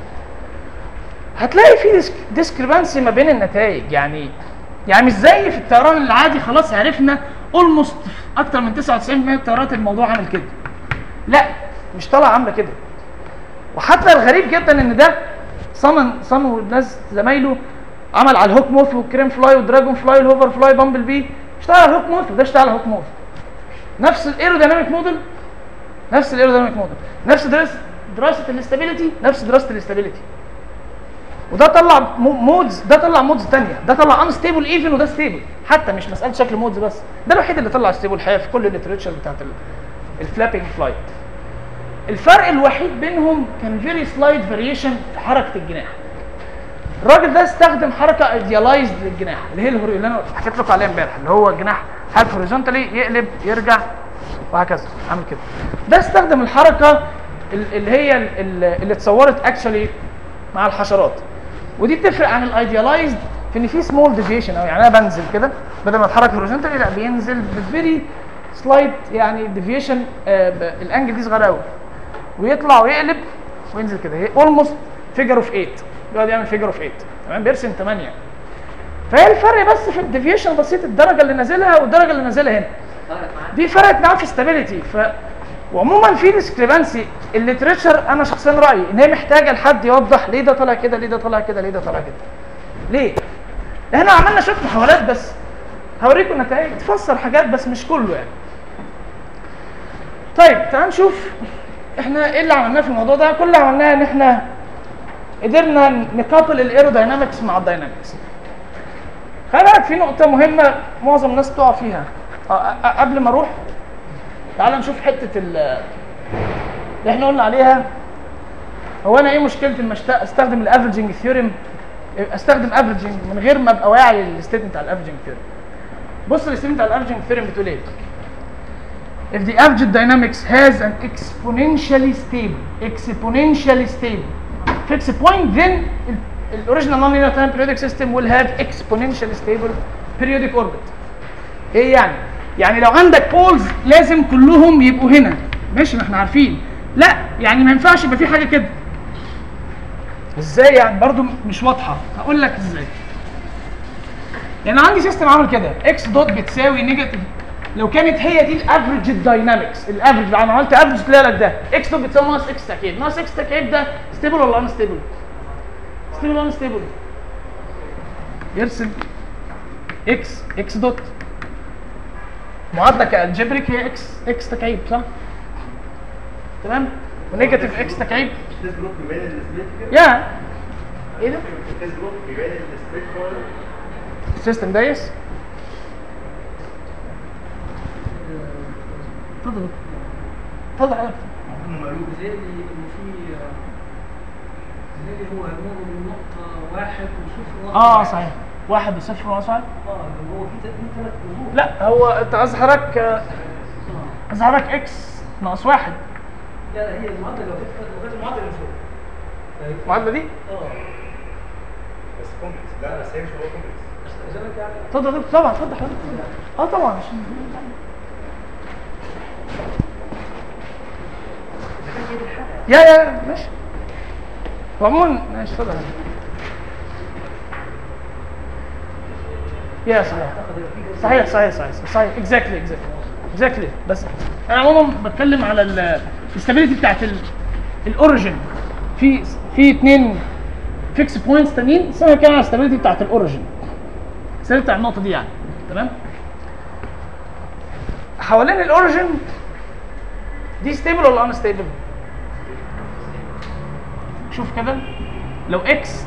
هتلاقي في ديسكريبانسي ما بين النتائج يعني يعني مش زي في الطيران العادي خلاص عرفنا اولموست اكتر من 99% من الطيارات الموضوع عامل كده لا مش طالعه عامله كده وحتى الغريب جدا ان ده صمن صمن والناس زمايله عمل على الهوك موث والكريم فلاي والدراجون فلاي والهوفر فلاي بامبل بي اشتغل على الهوك موث وده اشتغل على الهوك موث نفس الايروديناميك موديل نفس الايروديناميك موديل نفس دراسه دراسه الاستابيليتي نفس دراسه الاستابيليتي وده طلع مو- مودز ده طلع مودز ثانيه ده طلع انستيبل ايفن وده ستيبل حتى مش مساله شكل مودز بس ده الوحيد اللي طلع ستيبل الحقيقه في كل الليتريتشر بتاعت الفلابينج فلايت الفرق الوحيد بينهم كان فيري سلايد فاريشن في حركه الجناح الراجل ده استخدم حركه ايديالايزد للجناح اللي هي الهوري اللي انا حكيت لكم عليها امبارح اللي هو الجناح هالف هوريزونتالي يقلب يرجع وهكذا عامل كده ده استخدم الحركه ال- اللي هي ال- ال- اللي اتصورت اكشولي مع الحشرات ودي بتفرق عن الايديالايزد في ان في سمول ديفيشن او يعني انا بنزل كده بدل ما اتحرك هوريزونتالي لا بينزل بفيري سلايد يعني ديفيشن الانجل دي صغيره قوي ويطلع ويقلب وينزل كده هي اولموست فيجر اوف 8 يقعد يعمل فيجر اوف 8 تمام بيرسم 8 فهي الفرق بس في الديفيشن بسيط الدرجه اللي نازلها والدرجه اللي نازلها هنا فرقت معاك دي فرقت معاه في استابيليتي ف وعموما في ديسكريبانسي الليتريتشر انا شخصيا رايي ان هي محتاجه لحد يوضح ليه ده طالع كده ليه ده طالع كده ليه ده طالع كده ليه؟ احنا عملنا شويه محاولات بس هوريكم النتائج تفسر حاجات بس مش كله يعني طيب تعال نشوف احنا ايه اللي عملناه في الموضوع ده كل اللي عملناه ان احنا قدرنا نكابل الايروداينامكس مع الداينامكس خلي بالك في نقطة مهمة معظم الناس بتقع فيها أه، أ- أ- قبل ما اروح تعال نشوف حتة ال- اللي احنا قلنا عليها هو انا ايه مشكلتي لما أشت- استخدم الافريجنج ثيوريم استخدم افريجنج من غير ما ابقى واعي للستيتمنت بتاع الافريجنج ثيوريم بص الستيتمنت بتاع الافريجنج ثيوريم بتقول ايه If the average dynamics has an exponentially stable exponentially stable fixed point then ال- ال original nonlinear time periodic system will have exponentially stable periodic orbit ايه يعني؟ يعني لو عندك بولز لازم كلهم يبقوا هنا ماشي ما احنا عارفين لا يعني ما ينفعش يبقى في حاجه كده ازاي يعني برضو مش واضحه هقول لك ازاي يعني عندي سيستم عامل كده اكس دوت بتساوي نيجاتيف لو كانت هي دي الافريج الداينامكس الافريج لو عملت افريج تلاقي لك ده اكس دوت بتساوي ناقص اكس تكعيب ناقص اكس تكعيب ده ستيبل ولا ان ستيبل؟ ستيبل ولا ستيبل؟ يرسم اكس اكس دوت معادله كالجبريك هي اكس اكس تكعيب صح؟ تمام؟ ونيجاتيف اكس تكعيب التيست جروب بيبان السبليت كده يا ايه ده؟ التيست جروب بيبان السبليت كده السيستم دايس اتفضل اتفضل حضرتك. زي اللي اللي فيه زي اللي هو هيمر من نقطة واحد وصفر واحد. اه صحيح واحد وصفر وصفر اه اللي هو في ت- في ثلاث وجوه لا هو انت قصد حضرتك آه، قصد حضرتك اكس ناقص واحد لا لا هي المعادلة لو كانت لو كانت المعادلة اللي فوق طيب. المعادله دي اه بس كومبلكس لا بس هي مش هو كومبلكس زي ما انت عارف اتفضل اتفضل، طبعا اتفضل حضرتك اه طبعا عشان يا يا ماشي وعموما ماشي اتفضل يا صحيح صحيح صحيح صحيح صحيح اكزاكتلي اكزاكتلي اكزاكتلي بس انا عموما بتكلم على الاستابيليتي بتاعت الاوريجن في في اثنين فيكس بوينتس تانيين بس انا بتكلم على الاستابيليتي بتاعت الاوريجن الاستابيليتي بتاع النقطه دي يعني تمام حوالين الاوريجن دي ستيبل ولا ان ستيبل شوف كده لو اكس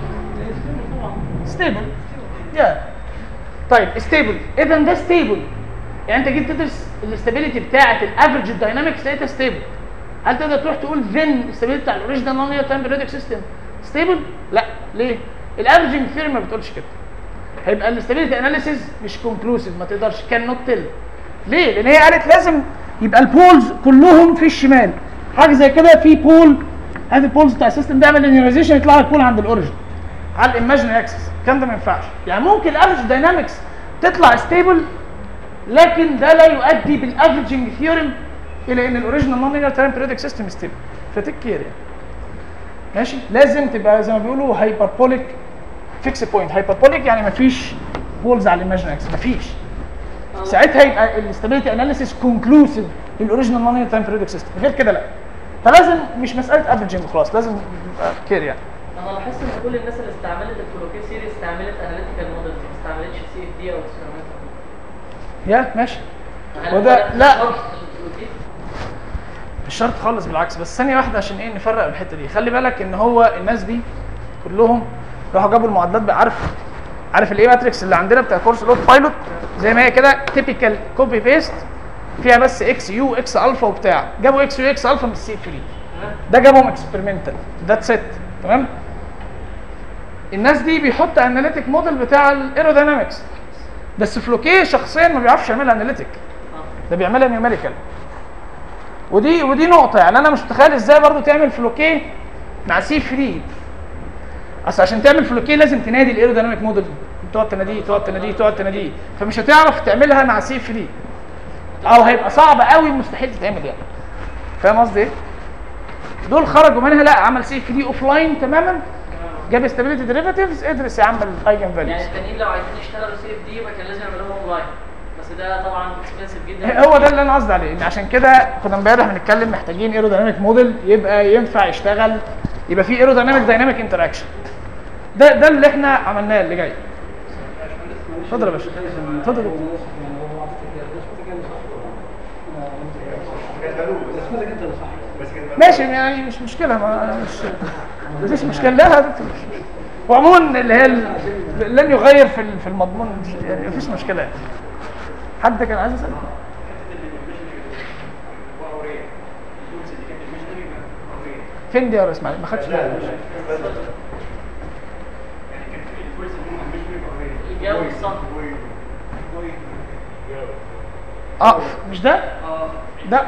ستيبل يا طيب ستيبل اذا ده ستيبل يعني انت جيت تدرس الاستابيليتي بتاعه الافريج الداينامكس لقيتها ستيبل هل تقدر تروح تقول فين الاستابيليتي بتاع الاوريجينال نون لينير تايم بيريودك سيستم ستيبل لا ليه الافريجنج ثيوري ما بتقولش كده هيبقى الاستابيليتي اناليسيز مش كونكلوسيف ما تقدرش كان نوت تل ليه لان هي قالت لازم يبقى البولز كلهم في الشمال حاجه زي كده في بول هذه البولز بتاع السيستم بيعمل لينيرايزيشن يطلع لك بول عند الاوريجن على الايماجينري اكسس الكلام ده ما ينفعش يعني ممكن الافريج داينامكس تطلع ستيبل لكن ده لا يؤدي بالافريجنج ثيورم الى ان الاوريجينال نون لينير تايم بيريودك سيستم ستيبل فتيك كير يعني ماشي لازم تبقى زي ما بيقولوا هايبربوليك فيكس بوينت هايبربوليك يعني مفيش بولز على الايماجينري اكسس مفيش ساعتها يبقى الاستابيليتي اناليسيس كونكلوسيف للاوريجينال نون لينير تايم بيريودك سيستم غير كده لا فلازم مش مساله افريجنج خلاص لازم يبقى كير يعني انا لاحظت ان كل الناس اللي استعملت الكلوكي سيريز استعملت اناليتيكال مودلز ما استعملتش سي اف دي او experimental. يا ماشي هل وده- هو ده لا. شرط الكلوكي؟ مش شرط خالص بالعكس بس ثانيه واحده عشان ايه نفرق الحته دي خلي بالك ان هو الناس دي كلهم راحوا جابوا المعادلات بقى عارف عارف الايه ماتريكس اللي عندنا بتاع كورس الاوت بايلوت زي ما هي كده تيبيكال كوبي بيست فيها بس اكس يو اكس الفا وبتاع جابوا اكس يو اكس الفا من السي 3 ده جابهم اكسبيرمنتال ذاتس ات تمام الناس دي بيحط اناليتيك موديل بتاع الايروداينامكس بس فلوكيه شخصيا ما بيعرفش يعملها اناليتيك ده بيعملها نيوميريكال ودي ودي نقطة يعني أنا مش متخيل إزاي برضو تعمل فلوكيه مع سي فري أصل عشان تعمل فلوكيه لازم تنادي الايرودايناميك موديل تقعد تناديه تقعد تناديه تقعد تناديه فمش هتعرف تعملها مع سي فري أو هيبقى صعب قوي مستحيل تتعمل يعني فاهم قصدي إيه؟ دول خرجوا منها لا عمل سي فري اوف لاين تماما جاب استابيليتي ديريفاتيفز ادرس يا عم الايجن فاليوز يعني التانيين لو عايزين يشتغلوا سي اف دي يبقى كان لازم يعملوها اونلاين بس ده طبعا اكسبنسيف جدا هو ده اللي انا قصدي عليه ان عشان كده كنا امبارح بنتكلم محتاجين ايرودايناميك موديل يبقى ينفع يشتغل يبقى فيه ايرودايناميك دايناميك انتراكشن ده ده اللي احنا عملناه اللي جاي اتفضل يا باشا اتفضل يا دكتور. كانت مالوف اسمك انت اللي صح بس كانت مالوف ماشي يعني مش مشكله ما مش مفيش مشكله لا لا دكتور وعموما اللي هي ال- لن يغير في ال- في المضمون مش- يعني مفيش مشكله يعني حد كان عايز يسال فين دي يا اسماعيل ما خدتش بالي الجو الصح اه مش ده ده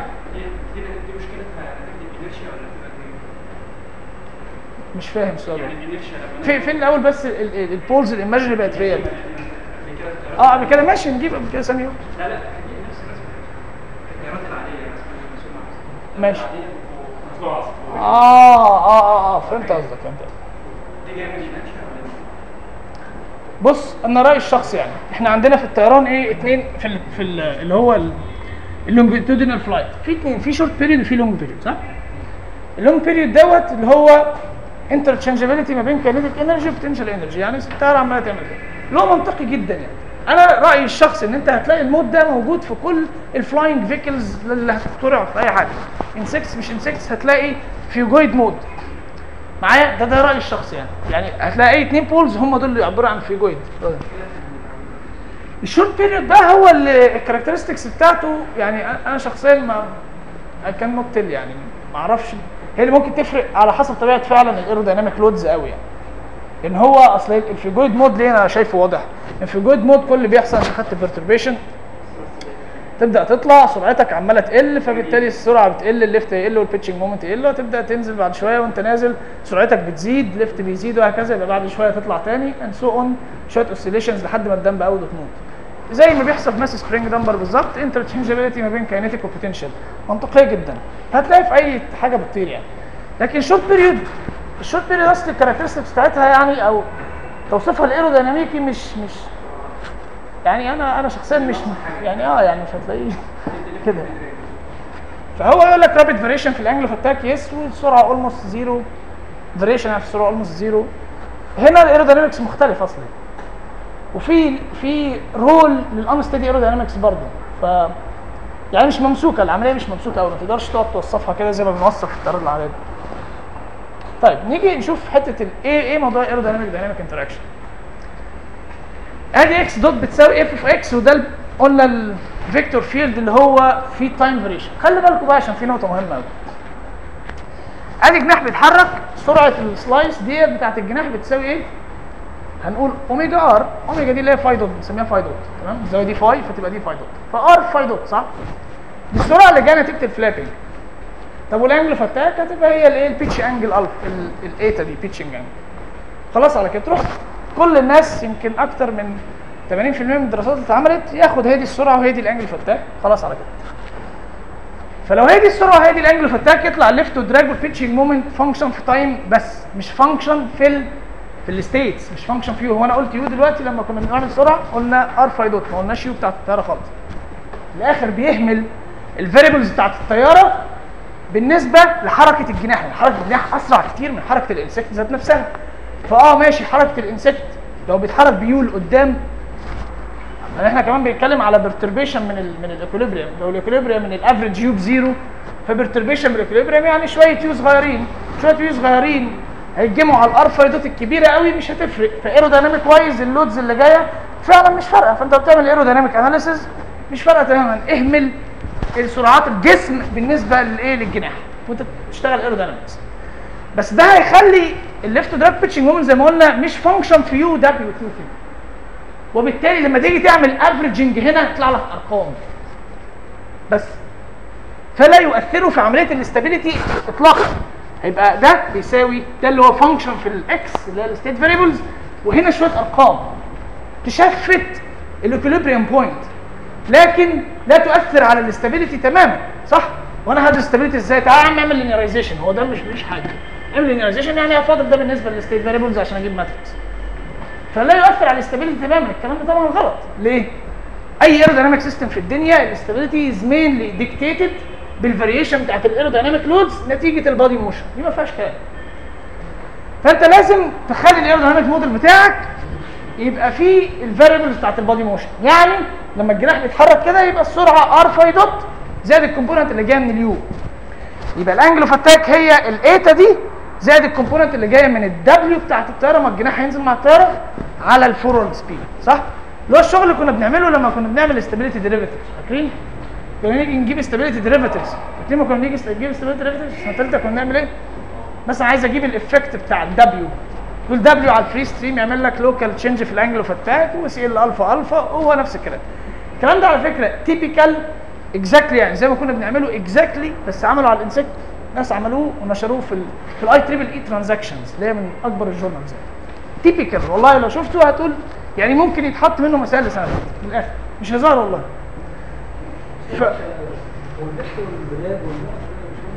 مش فاهم السؤال ده في فين الاول بس ال- ال- البولز الايماجينري بقت ريال اه قبل كده ماشي نجيب قبل كده ثانيه ماشي بسرعه اه اه اه اه فهمت قصدك فهمت قصدك دي جايه من الانشاء ولا بص انا رايي الشخصي يعني احنا عندنا في الطيران ايه اتنين في ال في ال اللي هو اللونجيتودينال فلايت في اتنين في شورت بيريود وفي لونج بيريود صح؟ اللونج بيريود دوت اللي هو انترتشنجابيلتي ما بين كاينيتيك انرجي وبوتنشال انرجي يعني الطياره عماله تعمل كده اللي هو منطقي جدا يعني انا رايي الشخصي ان انت هتلاقي المود ده موجود في كل الفلاينج فيكلز اللي هتخترع في اي حاجه انسكتس مش انسكتس هتلاقي فيوجويد مود معايا ده ده رايي الشخصي يعني يعني هتلاقي اي اتنين بولز هم دول اللي يعبروا عن فيوجويد الشورت بيريود ده هو اللي الكاركترستكس بتاعته يعني انا شخصيا ما كان نوت تيل يعني ما اعرفش هي اللي ممكن تفرق على حسب طبيعه فعلا الايرودايناميك لودز قوي يعني ان هو اصل الفيجويد مود ليه انا شايفه واضح الفيجويد مود كل اللي بيحصل انت خدت بيرتربيشن تبدا تطلع سرعتك عماله تقل فبالتالي السرعه بتقل الليفت يقل والبيتشنج مومنت يقل وتبدا تنزل بعد شويه وانت نازل سرعتك بتزيد ليفت بيزيد وهكذا يبقى بعد شويه تطلع تاني اند سو اون شويه اوسيليشنز لحد ما الدمب اوت تموت زي ما بيحصل في ماس سبرينج دمبر بالظبط انترتشنجابيلتي ما بين كاينيتيك وبوتنشال منطقيه جدا هتلاقي في اي حاجه بتطير يعني لكن شورت بيريود الشورت بيريود اصل الكاركترستكس بتاعتها يعني او توصيفها الايروديناميكي مش مش يعني انا انا شخصيا مش يعني اه يعني مش هتلاقيه كده فهو يقول لك رابيد فاريشن في الانجل اوف اتاك يس والسرعه اولموست زيرو فاريشن يعني في السرعه اولموست زيرو هنا الايرودينامكس مختلف اصلا وفي في رول للانستدي ايرودينامكس برضه ف يعني مش ممسوكه العمليه مش ممسوكه قوي ما تقدرش تقعد توصفها كده زي ما بنوصف الطيارات العاديه طيب نيجي نشوف حته ايه ايه موضوع الايروديناميك دايناميك انتراكشن ادي اكس دوت بتساوي اف اوف اكس وده ال- قلنا الفيكتور فيلد اللي هو فيه تايم فاريشن خلي بالكم بقى عشان في نقطه مهمه قوي ادي جناح بيتحرك سرعه السلايس ديت بتاعت الجناح بتساوي ايه هنقول اوميجا ار اوميجا دي اللي هي فاي دوت بنسميها فاي دوت تمام الزاويه دي فاي فتبقى دي فاي دوت فار فاي دوت صح دي السرعه اللي جايه نتيجه الفلابنج طب والانجل فتاك هتبقى هي الايه البيتش انجل الف الايتا دي بيتشنج انجل خلاص على كده تروح كل الناس يمكن اكتر من 80% من الدراسات اللي اتعملت ياخد هي دي السرعه وهي دي الانجل فتاك خلاص على كده فلو هي دي السرعه وهي دي الانجل فتاك يطلع الليفت ودراج والبيتشنج مومنت فانكشن في تايم بس مش فانكشن في ال في الستيتس مش فانكشن في يو هو انا قلت يو دلوقتي لما كنا بنعمل سرعه قلنا ار فاي دوت ما قلناش يو بتاعت الطياره خالص الاخر بيهمل الفاريبلز بتاعت الطياره بالنسبه لحركه الجناح يعني حركه الجناح اسرع كتير من حركه الانسكت ذات نفسها فاه ماشي حركه الانسكت لو بيتحرك بيو لقدام يعني احنا كمان بنتكلم على بيرتربيشن من ال من الاكوليبريم لو الاكوليبريم من الافريج يو بزيرو فبرتربيشن من الاكوليبريم يعني شويه يو صغيرين شويه يو صغيرين هيتجمعوا على الار فايدوت الكبيره قوي مش هتفرق فايرودايناميك وايز اللودز اللي جايه فعلا مش فارقه فانت بتعمل ايرودايناميك اناليسيز مش فارقه تماما اهمل السرعات الجسم بالنسبه للايه للجناح وانت بتشتغل ايروداينامكس بس ده هيخلي الليفت دراج بيتشنج مومنت زي ما قلنا مش فانكشن في يو دبليو 2 في وبالتالي لما تيجي تعمل افريجنج هنا يطلع لك ارقام بس فلا يؤثروا في عمليه الاستابيليتي اطلاقا هيبقى ده بيساوي ده اللي هو فانكشن في الاكس اللي هي الستيت فاريبلز وهنا شويه ارقام تشفت الاكوليبريم بوينت لكن لا تؤثر على الاستابيليتي تماما صح وانا هدرس استابيليتي ازاي تعال يا عم اعمل لينيرايزيشن هو ده مش مش حاجه اعمل لينيرايزيشن يعني هفضل ده بالنسبه للستيت فاريبلز عشان اجيب ماتريكس فلا يؤثر على الاستابيليتي تماما الكلام ده طبعا غلط ليه اي ايرودايناميك سيستم في الدنيا الاستابيليتي از مينلي ديكتيتد بالفاريشن بتاعت الايرودايناميك لودز نتيجه البادي موشن دي ما فيهاش كلام فانت لازم تخلي الايرودايناميك موديل بتاعك يبقى فيه الفاريبلز بتاعت البادي موشن يعني لما الجناح بيتحرك كده يبقى السرعه ار فاي دوت زائد الكومبوننت اللي جايه من اليو يبقى الانجل اوف اتاك هي الايتا دي زائد الكومبوننت اللي جايه من الدبليو بتاعت الطياره ما الجناح هينزل مع الطياره على الفورورد سبيد صح؟ اللي هو الشغل اللي كنا بنعمله لما كنا بنعمل استابيليتي ديريفيتيفز فاكرين؟ كنا نيجي نجيب استابيليتي ديريفيتيفز فاكرين ما كنا نيجي نجيب استابيليتي ديريفيتيفز السنه الثالثه كنا بنعمل ايه؟ مثلا عايز اجيب الافكت بتاع الدبليو تقول دبليو على الفري ستريم يعمل لك لوكال تشينج في الانجل اوف اتاك وسي ال الفا الفا هو نفس الكلام الكلام ده على فكره تيبيكال اكزاكتلي يعني زي ما كنا بنعمله اكزاكتلي بس عملوا على الانسكت ناس عملوه ونشروه في ال في الاي تريبل اي ترانزاكشنز اللي هي من اكبر الجورنالز تيبيكال والله لو شفته هتقول يعني ممكن يتحط منه مسائل لسنه من الاخر مش هزار والله ف... والبحث والبلاد والنقط مش هم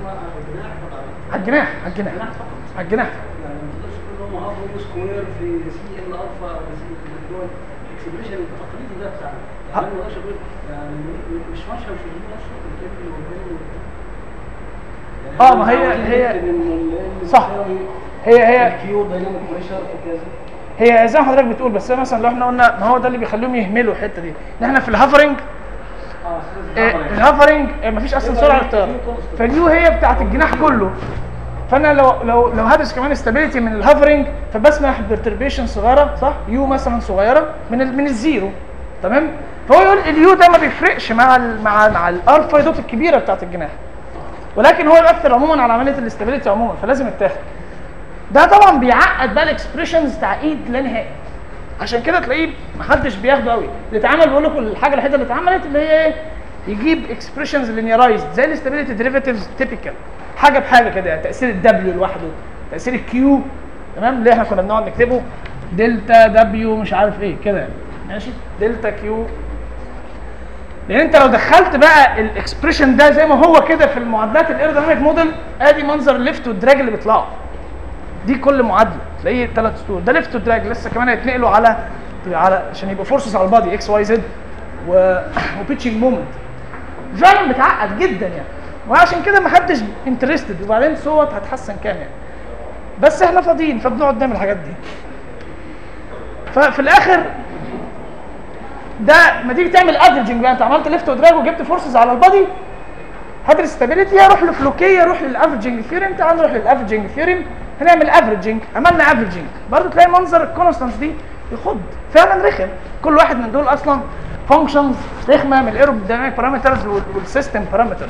على الجناح طبعا على الجناح على الجناح الجناح فقط على الجناح يعني ما تقدرش تقول ان هم هاف يو سكوير في سي ال الفا او سي اللي هو الاكسبريشن التقليدي ده بتاعنا ها. يعني ما اقدرش اقول يعني م- مش ماشيه مش هجيب نفسه الكلمه والكلمه آه، ما هي- هي- صح. هي هي الكيو دايناميك بريشر وكذا هي زي ما حضرتك بتقول بس مثلا لو احنا قلنا ما هو ده اللي بيخليهم يهملوا الحته دي ان احنا في الهافرنج اه إيه، الهافرنج إيه، مفيش اصلا سرعه للطياره فاليو هي بتاعت الجناح كله فانا لو لو لو هدرس كمان استابيليتي من الهافرنج فبسمح بيرتربيشن صغيره صح يو مثلا صغيره من ال من الزيرو تمام فهو يقول اليو ده ما بيفرقش مع ال مع مع الالفا دوت الكبيره بتاعت الجناح ولكن هو يؤثر عموما على عمليه الاستابيليتي عموما فلازم يتاخد ده طبعا بيعقد بقى الاكسبريشنز تعقيد لا نهائي عشان كده تلاقيه محدش بياخده قوي اللي اتعمل بقول لكم الحاجه الوحيده اللي اتعملت اللي هي ايه يجيب اكسبريشنز لينيرايزد زي الاستابيليتي ديريفاتيفز تيبيكال حاجه بحاجه كده يعني تاثير الدبليو لوحده تاثير الكيو تمام اللي احنا كنا بنقعد نكتبه دلتا دبليو مش عارف ايه كده يعني ماشي دلتا كيو لان انت لو دخلت بقى الاكسبريشن ده زي ما هو كده في المعادلات الايروديناميك موديل ادي منظر الليفت والدراج اللي بيطلعوا دي كل معادله تلاقيه ثلاث سطور ده ليفت ودراج لسه كمان هيتنقلوا على على عشان يبقى فورسز على البادي اكس واي زد و وبيتشنج مومنت فعلا بتعقد جدا يعني وعشان كده ما حدش انترستد وبعدين صوت هتحسن كام يعني بس احنا فاضيين فبنقعد نعمل الحاجات دي ففي الاخر ده ما تيجي تعمل افريجنج بقى انت عملت ليفت ودراج وجبت فورسز على البادي هدرس ستابيليتي اروح لفلوكيه اروح للافريجنج ثيوريم تعال نروح للافريجنج ثيوريم هنعمل افريجنج عملنا افريجنج برضه تلاقي منظر الكونستانس دي يخض فعلا رخم كل واحد من دول اصلا فانكشنز رخمه من الايروديناميك بارامترز والسيستم بارامترز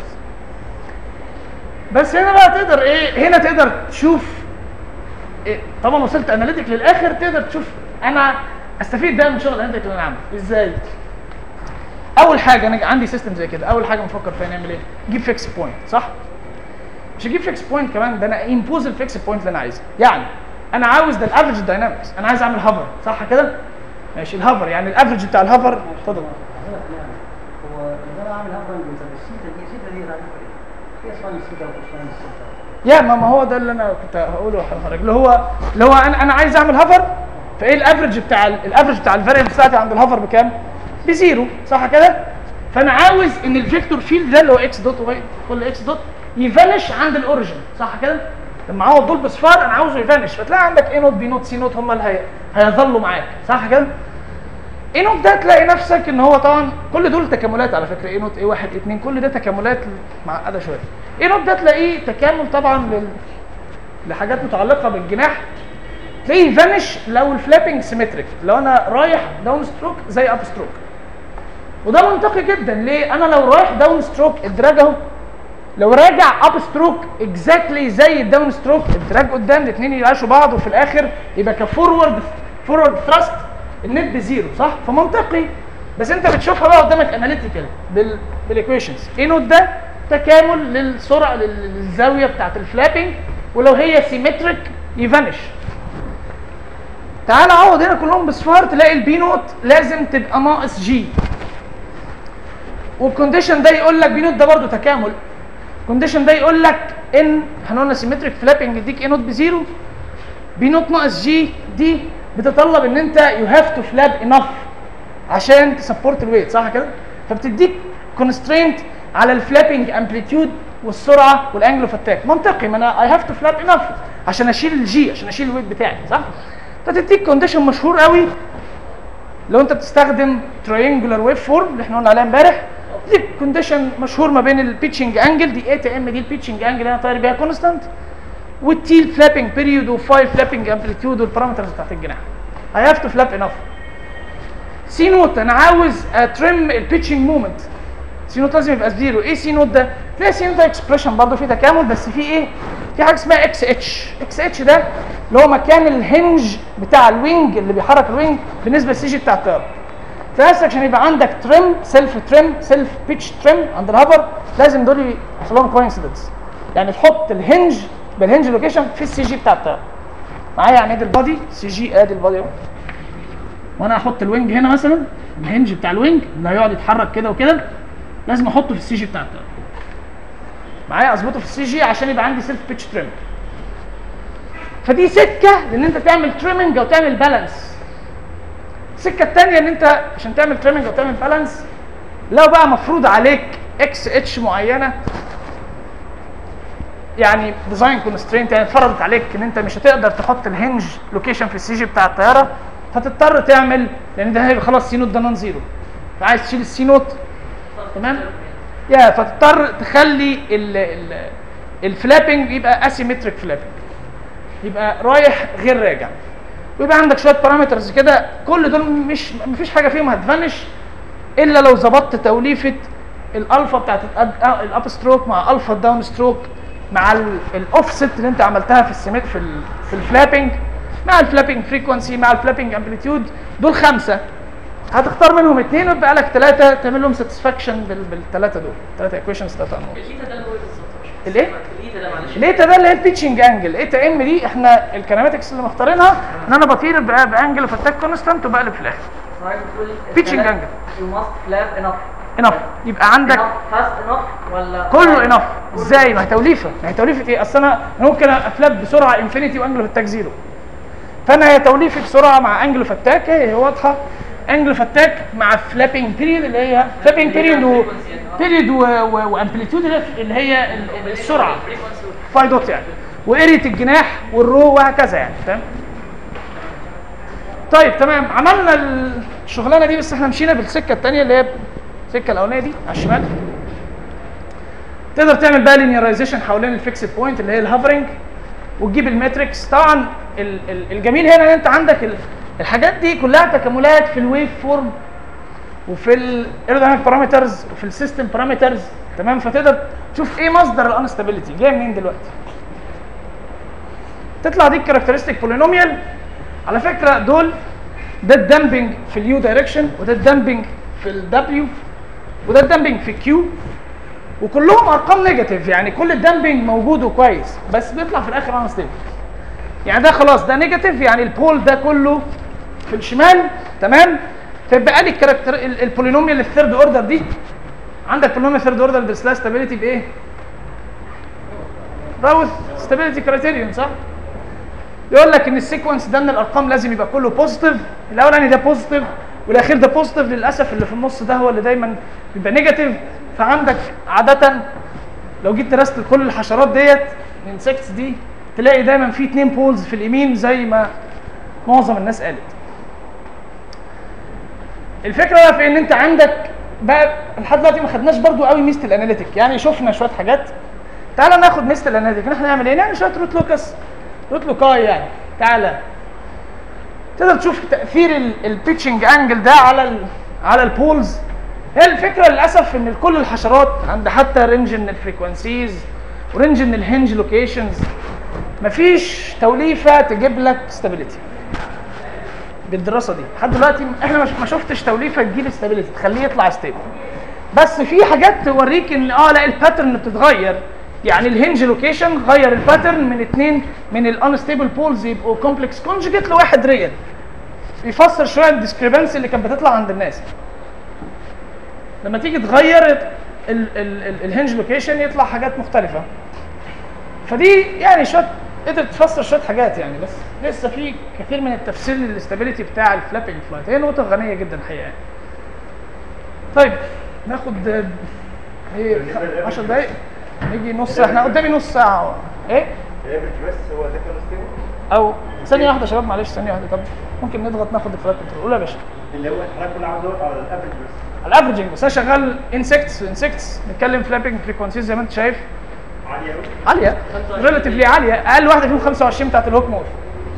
بس هنا بقى تقدر ايه هنا تقدر تشوف إيه طبعا وصلت اناليتيك للاخر تقدر تشوف انا استفيد بقى من شغل الاناليتيك اللي انا عامله ازاي اول حاجه انا عندي سيستم زي كده اول حاجه بنفكر فيها نعمل ايه نجيب فيكس بوينت صح مش هجيب فيكس بوينت كمان ده انا امبوز الفيكس بوينت اللي انا عايزه يعني انا عاوز ده الافريج داينامكس انا عايز اعمل هافر صح كده ماشي الهافر يعني الافريج بتاع الهافر اتفضل هو ده عامل هافرنج مثلا السيتا دي السيتا دي تعرفها ايه؟ هي ساين السيتا وكوساين السيتا يا ما ما هو ده اللي انا كنت هقوله لحضرتك اللي هو اللي هو انا انا عايز اعمل هافر فايه الافريج بتاع ال- الافريج بتاع الفاريبل بتاعتي عند الهافر بكام؟ بزيرو صح كده؟ فانا عاوز ان الفيكتور فيلد ده اللي هو اكس دوت واي كل اكس دوت يفانش عند الاوريجن صح كده؟ لما اعوض دول بصفار انا عاوزه يفانش فتلاقي عندك اي نوت بي نوت سي نوت هم اللي هي... هيظلوا معاك صح كده؟ اي نوت ده تلاقي نفسك ان هو طبعا كل دول تكاملات على فكره اي نوت اي واحد اي اتنين كل ده تكاملات معقده شويه اي نوت ده تلاقيه تكامل طبعا لل... لحاجات متعلقه بالجناح تلاقيه فانش لو الفلابنج سيمتريك لو انا رايح داون ستروك زي اب ستروك وده منطقي جدا ليه انا لو رايح داون ستروك الدراج اهو لو راجع اب ستروك اكزاكتلي زي الداون ستروك الدراج قدام الاثنين يعيشوا بعض وفي الاخر يبقى كفورورد فورورد ثراست النت بزيرو صح فمنطقي بس انت بتشوفها بقى قدامك اناليتيكال بال بالايكويشنز ايه نوت ده تكامل للسرعه لل- للزاويه بتاعت الفلابنج ولو هي سيمتريك يفانش تعال عوض هنا كلهم بصفار تلاقي البي نوت لازم تبقى ناقص جي والكونديشن ده يقول لك بي نوت ده برضه تكامل الكونديشن ده يقول لك ان احنا قلنا سيمتريك فلابنج يديك اي نوت بزيرو بي نوت ناقص جي دي بتتطلب ان انت يو هاف تو فلاب انف عشان تسبورت الويت صح كده؟ فبتديك كونسترينت على الفلابنج امبليتيود والسرعه والانجل اوف اتاك منطقي ما انا اي هاف تو فلاب انف عشان اشيل الجي عشان اشيل الويت بتاعي صح؟ فتديك كونديشن مشهور قوي لو انت بتستخدم ترينجولار ويف فورم اللي احنا قلنا عليها امبارح دي كونديشن مشهور ما بين البيتشنج انجل دي اي تي ام دي البيتشنج انجل اللي انا طاير بيها كونستانت والتيل فلابنج بيريود وفايل فلابنج امبليتيود والبارامترز بتاعت الجناح اي هاف تو فلاب انف سي نوت انا عاوز اترم البيتشنج مومنت سي نوت لازم يبقى زيرو ايه سي نوت ده تلاقي سي نوت ده اكسبريشن برضه فيه تكامل بس فيه ايه في حاجه اسمها اكس اتش اكس اتش ده اللي هو مكان الهنج بتاع الوينج اللي بيحرك الوينج بالنسبه للسي جي بتاع الطياره فنفسك عشان يبقى عندك تريم سيلف تريم سيلف بيتش تريم عند الهبر لازم دول يحصل لهم كوينسيدنس يعني تحط الهنج بالهنج لوكيشن في السي جي بتاع الطياره معايا يعني ادي البادي سي جي ادي البادي اهو وانا احط الوينج هنا مثلا الهنج بتاع الوينج اللي هيقعد يتحرك كده وكده لازم احطه في السي جي بتاع الطياره معايا اظبطه في السي جي عشان يبقى عندي سيلف بيتش تريم فدي سكه لان انت تعمل تريمنج او تعمل بالانس السكه الثانيه ان انت عشان تعمل تريمنج او تعمل بالانس لو بقى مفروض عليك اكس اتش معينه يعني ديزاين كونسترينت يعني اتفرضت عليك ان انت مش هتقدر تحط الهنج لوكيشن في السي جي بتاع الطياره فتضطر تعمل لان ده هيبقى خلاص سي نوت ده نون زيرو فعايز تشيل السي نوت تمام يا فتضطر تخلي ال ال الفلابنج يبقى اسيمتريك فلابنج يبقى رايح غير راجع ويبقى عندك شويه بارامترز كده كل دول مش مفيش حاجه فيهم هتفنش الا لو ظبطت توليفه الالفا بتاعت الاب ستروك مع الفا الداون ستروك مع الاوفست اللي انت عملتها في السيمت في ال في الفلابنج مع الفلابنج فريكونسي مع الفلابنج امبليتيود دول خمسه هتختار منهم اثنين ويبقى لك ثلاثه تعمل لهم ساتسفاكشن بالثلاثه دول ثلاثه ايكويشنز ثلاثه انواع الايتا ده اللي هو ايه بالظبط؟ الايه؟ الايتا ده معلش الايتا ده اللي هي البيتشنج انجل الايتا ام دي احنا الكيناماتكس اللي مختارينها ان انا بطير ب- بانجل اوف اتاك كونستانت وبقلب في الاخر Pitching angle. You must flap enough. انف يبقى عندك Enough fast enough ولا كله انف ازاي ما هي توليفه ما هي توليفه ايه اصل انا أنا ممكن افلاب بسرعه انفينيتي وانجل اوف اتاك زيرو فانا هي توليفه بسرعه مع انجل اوف اتاك هي واضحه انجل اوف اتاك مع فلابنج بيريد اللي هي فلابنج بيريد و بيريد وامبليتيود اللي هي ال- ال- السرعه فاي دوت يعني وقريه الجناح والرو وهكذا يعني فاهم طيب تمام عملنا الشغلانه دي بس احنا مشينا بالسكه الثانيه اللي هي السكه الاولانيه دي على الشمال تقدر تعمل بقى لينيرايزيشن حوالين الفيكسد بوينت اللي هي الهافرنج وتجيب الماتريكس طبعا ال- ال- الجميل هنا ان انت عندك ال- الحاجات دي كلها تكاملات في الويف فورم وفي الايروديناميك بارامترز وفي السيستم بارامترز تمام فتقدر تشوف ايه مصدر الانستابيليتي جاي منين دلوقتي تطلع دي الكاركترستيك بولينوميال على فكره دول ده الدمبنج في اليو دايركشن وده الدمبنج في الدبليو وده الدمبنج في الكيو وكلهم ارقام نيجاتيف يعني كل الدمبنج موجود وكويس بس بيطلع في الاخر انستيبل يعني ده خلاص ده نيجاتيف يعني البول ده كله في الشمال تمام فيبقى لي الكاركتر ال- البولينوميال الثيرد اوردر دي عندك بولينوميال ثيرد اوردر بس لها ستابيليتي بايه؟ راوث ستابيليتي كرايتيريون صح؟ يقول لك ان السيكونس ده من الارقام لازم يبقى كله بوزيتيف الاولاني ده بوزيتيف والاخير ده بوزيتيف للاسف اللي في النص ده هو اللي دايما بيبقى نيجاتيف فعندك عاده لو جيت درست كل الحشرات ديت الانسكتس دي تلاقي دايما في اتنين بولز في اليمين زي ما معظم الناس قالت الفكره بقى في ان انت عندك بقى لحد دلوقتي ما خدناش برضو قوي ميزه الاناليتيك يعني شفنا شويه حاجات تعالى ناخد ميزه الاناليتيك احنا نعمل ايه نعمل شويه روت لوكس روت لوكاي يعني تعالى تقدر تشوف تاثير البيتشنج انجل ده على ال على البولز هي الفكره للاسف ان كل الحشرات عند حتى رينج من الفريكونسيز ورينج من الهنج لوكيشنز مفيش توليفه تجيب لك ستابيليتي بالدراسه دي لحد دلوقتي احنا مش- ما شفتش توليفه تجيب ستابيليتي تخليه يطلع ستيبل بس في حاجات توريك ان اه لا الباترن بتتغير يعني الهنج لوكيشن غير الباترن من اتنين من الانستيبل بولز يبقوا كومبلكس كونجكت لواحد ريال يفسر شويه الديسكريبنسي اللي كانت بتطلع عند الناس لما تيجي تغير ال- ال- ال- الهنج لوكيشن يطلع حاجات مختلفه فدي يعني شويه قدرت تفسر شويه حاجات يعني بس لسه في كثير من التفسير للاستابيليتي بتاع الفلابنج فلايت هي نقطه غنيه جدا الحقيقه يعني. طيب ناخد آه، ايه 10 دقايق نيجي نص احنا قدامي نص ساعه ايه الافرج بس هو ده كان ستيبل او ثانيه واحده يا شباب معلش ثانيه واحده طب ممكن نضغط ناخد الفلايت كنترول قول يا باشا اللي هو الحركه كلها عاوز اقف على الافرج بس الافرجنج بس انا شغال انسكتس انسكتس نتكلم فلابنج فريكونسيز زي ما انت شايف عاليه قوي عاليه ريلاتيفلي عاليه اقل واحده فيهم 25 بتاعت الهوك مور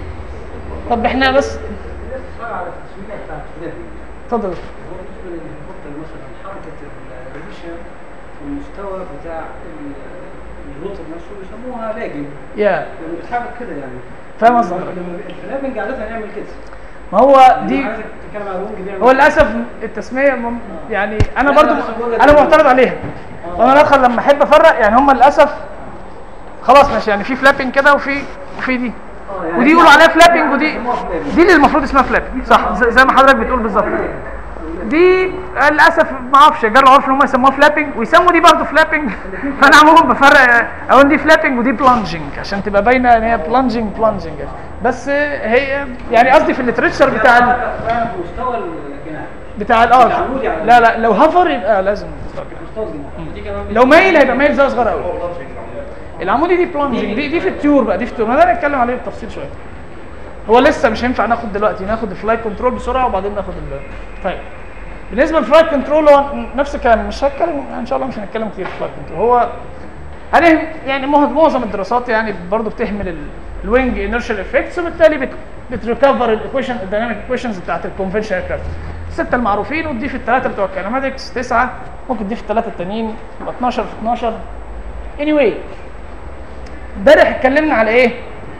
طب احنا بس الناس بتتفرج على التصويره بتاعت فلابنج اتفضل هو بالنسبه للهليكوبتر مثلا حركه الريشه والمستوى بتاع ال- الروتر نفسه بيسموها لاجن يا لما بيتحرك كده يعني فاهم قصدك لما الفلابنج عاده يعمل كده ما هو دي عايزك تتكلم على الونج بيعمل هو للاسف التسميه مم- يعني انا لا، برضو لا، بقول لك انا إيه. معترض عليها وانا الادخل لما احب افرق يعني هم للاسف خلاص ماشي يعني في فلابنج كده وفي وفي دي آه، يعني ودي يقولوا عليها فلابنج ودي بيسموها flapping. دي اللي المفروض اسمها فلابنج صح زي زي ما حضرتك بتقول بالظبط دي للاسف ما اعرفش جرى العرف ان هم يسموها فلابنج ويسموا دي برضه فلابنج فانا عموما بفرق اقول دي فلابنج ودي بلانجنج عشان تبقى باينه ان هي بلانجنج بلانجنج بس هي يعني قصدي في الليتريتشر بتاع ال... في مستوى الجناح بتاع ال- اه العمودي على لا لا لو هفر يبقى لازم تسترجع. مستوى الجناح دي كمان لو مايل هيبقى مايل زي صغير قوي هو بلانشنج عموما العمودي دي بلانجنج دي دي في التيور بقى دي في التيور ما ده نتكلم عليه بالتفصيل شويه هو لسه مش هينفع ناخد دلوقتي ناخد الفلايت كنترول بسرعه وبعدين ناخد ال طيب بالنسبه للفلايت كنترول هو نفس الكلام مش هتكلم ان شاء الله مش هنتكلم كتير في الفلايت كنترول هو هنهم يعني مه- معظم الدراسات يعني برضه بتهمل الوينج انرشال افكتس وبالتالي بت بتريكفر الايكويشن الديناميك ايكويشنز بتاعت الكونفنشنال كرافت السته المعروفين وتضيف الثلاثه بتوع الكيناماتكس تسعه ممكن تضيف الثلاثه التانيين يبقى 12 في 12 anyway امبارح اتكلمنا على ايه؟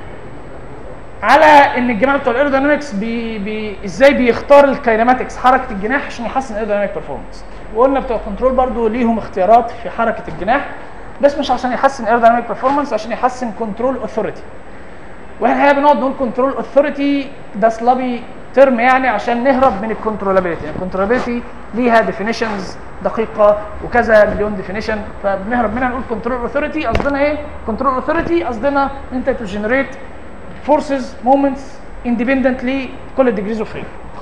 على ان الجماعه بتوع الايروداينامكس بي بي ازاي بيختار الكايناماتكس حركه الجناح عشان يحسن الايرودايناميك بيرفورمانس وقلنا بتوع الكنترول برضو ليهم اختيارات في حركه الجناح بس مش عشان يحسن الايرودايناميك بيرفورمانس عشان يحسن كنترول اوثوريتي واحنا الحقيقه بنقعد نقول كنترول اوثوريتي ده سلابي ترم يعني عشان نهرب من الكنترولابيلتي يعني الكنترولابيلتي ليها ديفينيشنز دقيقه وكذا مليون ديفينيشن فبنهرب منها نقول كنترول اوثوريتي قصدنا ايه كنترول اوثوريتي قصدنا ان انت تو جنريت فورسز مومنتس اندبندنتلي كل الديجريز اوف فريدم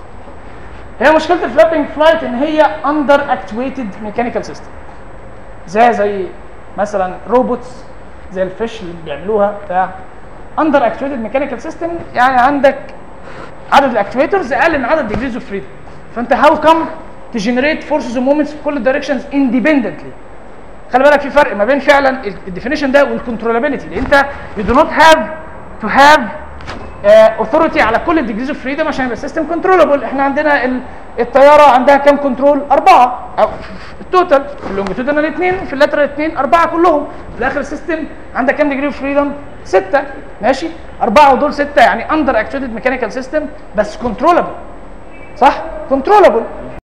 هي مشكله الفلابنج فلايت ان هي اندر اكتويتد ميكانيكال سيستم زي زي مثلا روبوتس زي الفيش اللي بيعملوها بتاع اندر اكتويتد ميكانيكال سيستم يعني عندك عدد الاكتويترز اقل من عدد ديجريز اوف فريدم فانت هاو كم تجنريت فورسز ومومنتس في كل الدايركشنز اندبندنتلي خلي بالك في فرق ما بين فعلا الديفينيشن ده والكنترولابيلتي لان انت يو دو نوت هاف تو هاف اوثوريتي على كل الديجريز اوف فريدم عشان يبقى السيستم كنترولابل احنا عندنا ال- الطياره عندها كام كنترول؟ اربعه او التوتال في اللونجيتودنال اثنين في اللاترال اثنين اربعه كلهم في الاخر السيستم عندك كام ديجري اوف فريدم؟ سته ماشي اربعه ودول سته يعني اندر اكتويتد ميكانيكال سيستم بس كنترولابل صح؟ كنترولابل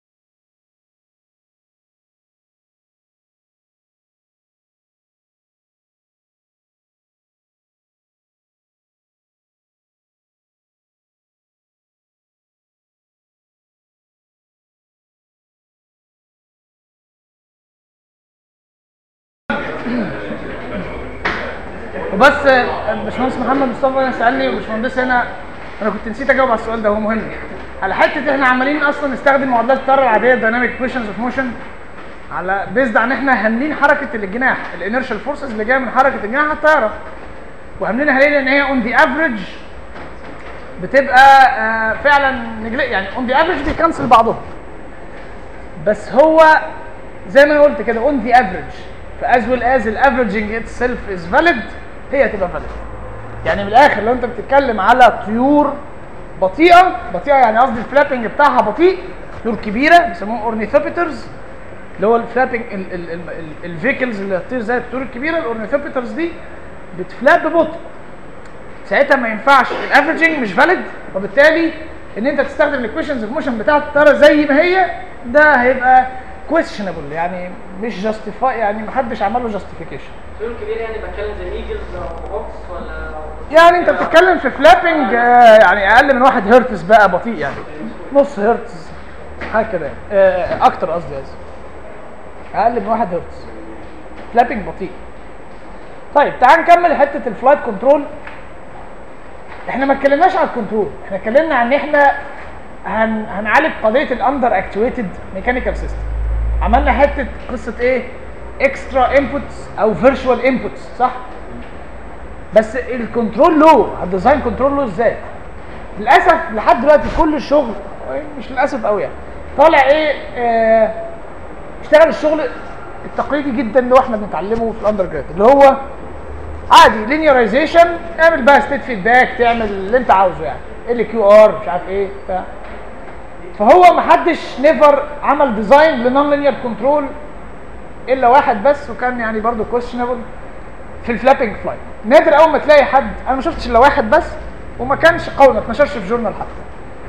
وبس آه، باشمهندس محمد مصطفى انا سالني وباشمهندس هنا انا كنت نسيت اجاوب على السؤال ده هو مهم على حته احنا عمالين اصلا نستخدم معادلات الطياره العاديه دايناميك ايكويشنز اوف موشن على بيزد عن احنا هاملين حركه الجناح الانرشال فورسز اللي جايه من حركه الجناح على الطياره وهاملينها ليه؟ لان هي اون ذا افريج بتبقى آه، فعلا نجل يعني اون ذا افريج بيكنسل بعضهم بس هو زي ما انا قلت كده اون ذا افريج فاز ويل از الافريجنج اتسيلف از فاليد هي هتبقى فاليد يعني من الاخر لو انت بتتكلم على طيور بطيئه بطيئه يعني قصدي الفلابنج بتاعها بطيء طيور كبيره بيسموهم اورنيثوبيترز اللي هو الفلابنج الفيكلز اللي هتطير زي الطيور الكبيره الاورنيثوبيترز دي بتفلاب ببطء ساعتها ما ينفعش الافريجنج مش فاليد وبالتالي ان انت تستخدم الايكويشنز اوف موشن بتاعت الطياره زي ما هي ده هيبقى كويشنبل يعني مش جاستيفاي يعني محدش عمل له جاستيفيكيشن طيور كبير يعني بتكلم زي ايجلز او هوكس ولا يعني انت بتتكلم في فلابنج آه يعني اقل من واحد هرتز بقى بطيء يعني نص هرتز حاجه كده يعني آه اكتر قصدي قصدي اقل من واحد هرتز فلابنج بطيء طيب تعال نكمل حته الفلايت كنترول احنا ما اتكلمناش على الكنترول احنا اتكلمنا عن ان احنا هن... هنعالج قضيه الاندر اكتويتد ميكانيكال سيستم عملنا حته قصه ايه اكسترا انبوتس او فيرتشوال انبوتس صح بس الكنترول لو الديزاين كنترول له ازاي للاسف لحد دلوقتي كل الشغل مش للاسف قوي يعني طالع ايه آه اشتغل الشغل التقليدي جدا اللي هو احنا بنتعلمه في الاندر جراد اللي هو عادي لينيرايزيشن اعمل بقى ستيت فيدباك تعمل اللي انت عاوزه يعني ال كيو ار مش عارف ايه بتاع فهو ما حدش نيفر عمل ديزاين لنون لينير كنترول الا واحد بس وكان يعني برضه كويشنبل في الفلابنج فلايت نادر اول ما تلاقي حد انا ما شفتش الا واحد بس وما كانش قوي ما اتنشرش في جورنال حتى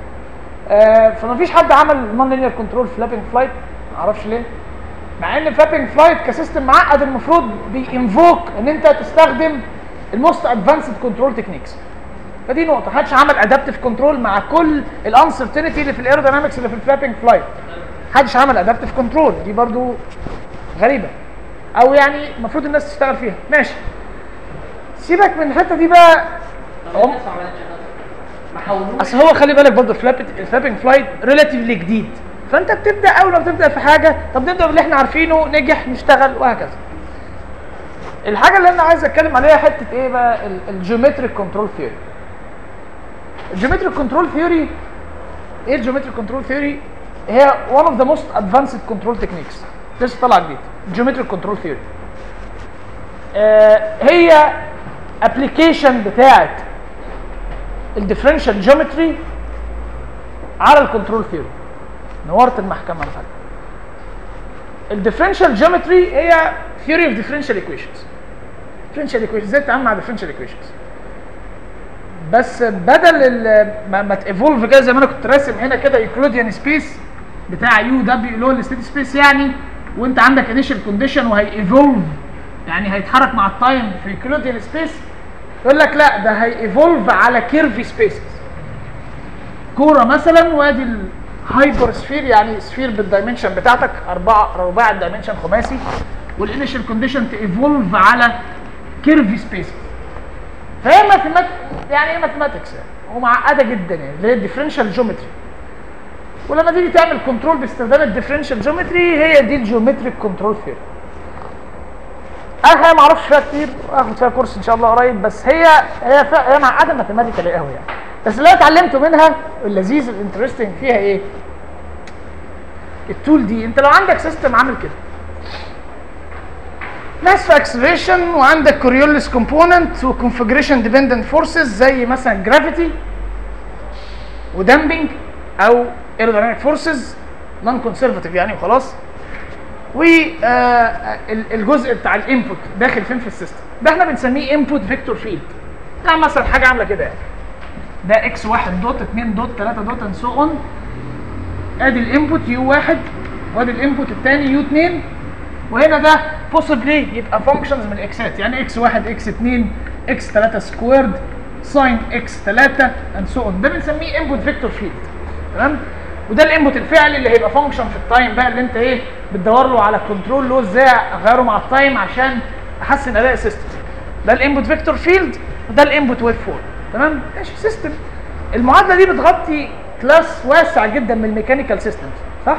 آه فما فيش حد عمل نون لينير كنترول فلابنج فلايت ما اعرفش ليه مع ان فلابنج فلايت كسيستم معقد المفروض بينفوك ان انت تستخدم الموست ادفانسد كنترول تكنيكس فدي نقطه محدش عمل ادابتيف كنترول مع كل الانسرتينتي اللي في الايروداينامكس اللي في الفلابنج فلايت محدش عمل ادابتيف كنترول دي برضو غريبه او يعني المفروض الناس تشتغل فيها ماشي سيبك من الحته دي بقى طب الناس ما عملتش كده. ما حاولوش اصل هو خلي بالك برضه الفلابنج فلايت ريلاتيفلي جديد فانت بتبدا اول ما بتبدا في حاجه طب نبدا باللي احنا عارفينه نجح نشتغل وهكذا الحاجه اللي انا عايز اتكلم عليها حته ايه بقى الجيومتريك كنترول ثيوري الجيومتريك كنترول ثيوري ايه الجيومتريك كنترول ثيوري هي one of the most advanced control techniques لسه طالعه جديد الجيومتريك كنترول ثيوري هي ابلكيشن بتاعت الديفرنشال جيومتري على الكنترول ثيوري نورت المحكمه على حاجه الديفرنشال جيومتري هي ثيوري اوف ديفرنشال ايكويشنز ديفرنشال ايكويشنز ازاي تتعامل مع ديفرنشال ايكويشنز بس بدل ال- ما, ما تيفولف كده زي ما انا كنت راسم هنا كده يوكليديان سبيس بتاع يو دبليو اللي هو الستيت سبيس يعني وانت عندك انيشال كونديشن وهيفولف يعني هيتحرك مع التايم في يوكليديان سبيس يقول لك لا ده هيفولف على كيرفي سبيسز كوره مثلا وادي الهايبر سفير يعني سفير بالدايمنشن بتاعتك اربعه رباع الدايمنشن خماسي والانيشال كونديشن تيفولف على كيرفي سبيسز فهي ماثيمات يعني ايه ماثيماتكس يعني ومعقده جدا يعني اللي هي الديفرنشال جيومتري ولما تيجي تعمل كنترول باستخدام الديفرنشال جيومتري هي دي الجيومتريك كنترول ثيوري انا حاجه ما اعرفش فيها كتير اخد فيها كورس ان شاء الله قريب بس هي هي فا- هي معقده ماثيماتيكال قوي يعني بس اللي انا اتعلمته منها اللذيذ الانترستنج فيها ايه التول دي انت لو عندك سيستم عامل كده ماس في اكسلريشن وعندك كوريوليس كومبوننت وكونفجريشن ديبندنت فورسز زي مثلا جرافيتي ودامبنج او ايرودايناميك فورسز نون كونسرفاتيف يعني وخلاص والجزء بتاع الانبوت داخل فين في السيستم ده احنا بنسميه انبوت فيكتور فيلد يعني مثلا حاجه عامله كده يعني ده اكس 1 دوت 2 دوت 3 دوت اند سو اون ادي الانبوت يو 1 وادي الانبوت الثاني يو 2 وهنا ده possibly يبقى functions من الاكسات يعني اكس 1 اكس 2 اكس 3 سكويرد ساين اكس 3 اند سو اون ده بنسميه انبوت فيكتور فيلد تمام وده الانبوت الفعلي اللي هيبقى فانكشن في التايم بقى اللي انت ايه بتدور له على كنترول له ازاي اغيره مع التايم عشان احسن اداء السيستم ده الانبوت فيكتور فيلد وده الانبوت ويف فورم تمام ماشي سيستم المعادله دي بتغطي كلاس واسع جدا من الميكانيكال سيستمز صح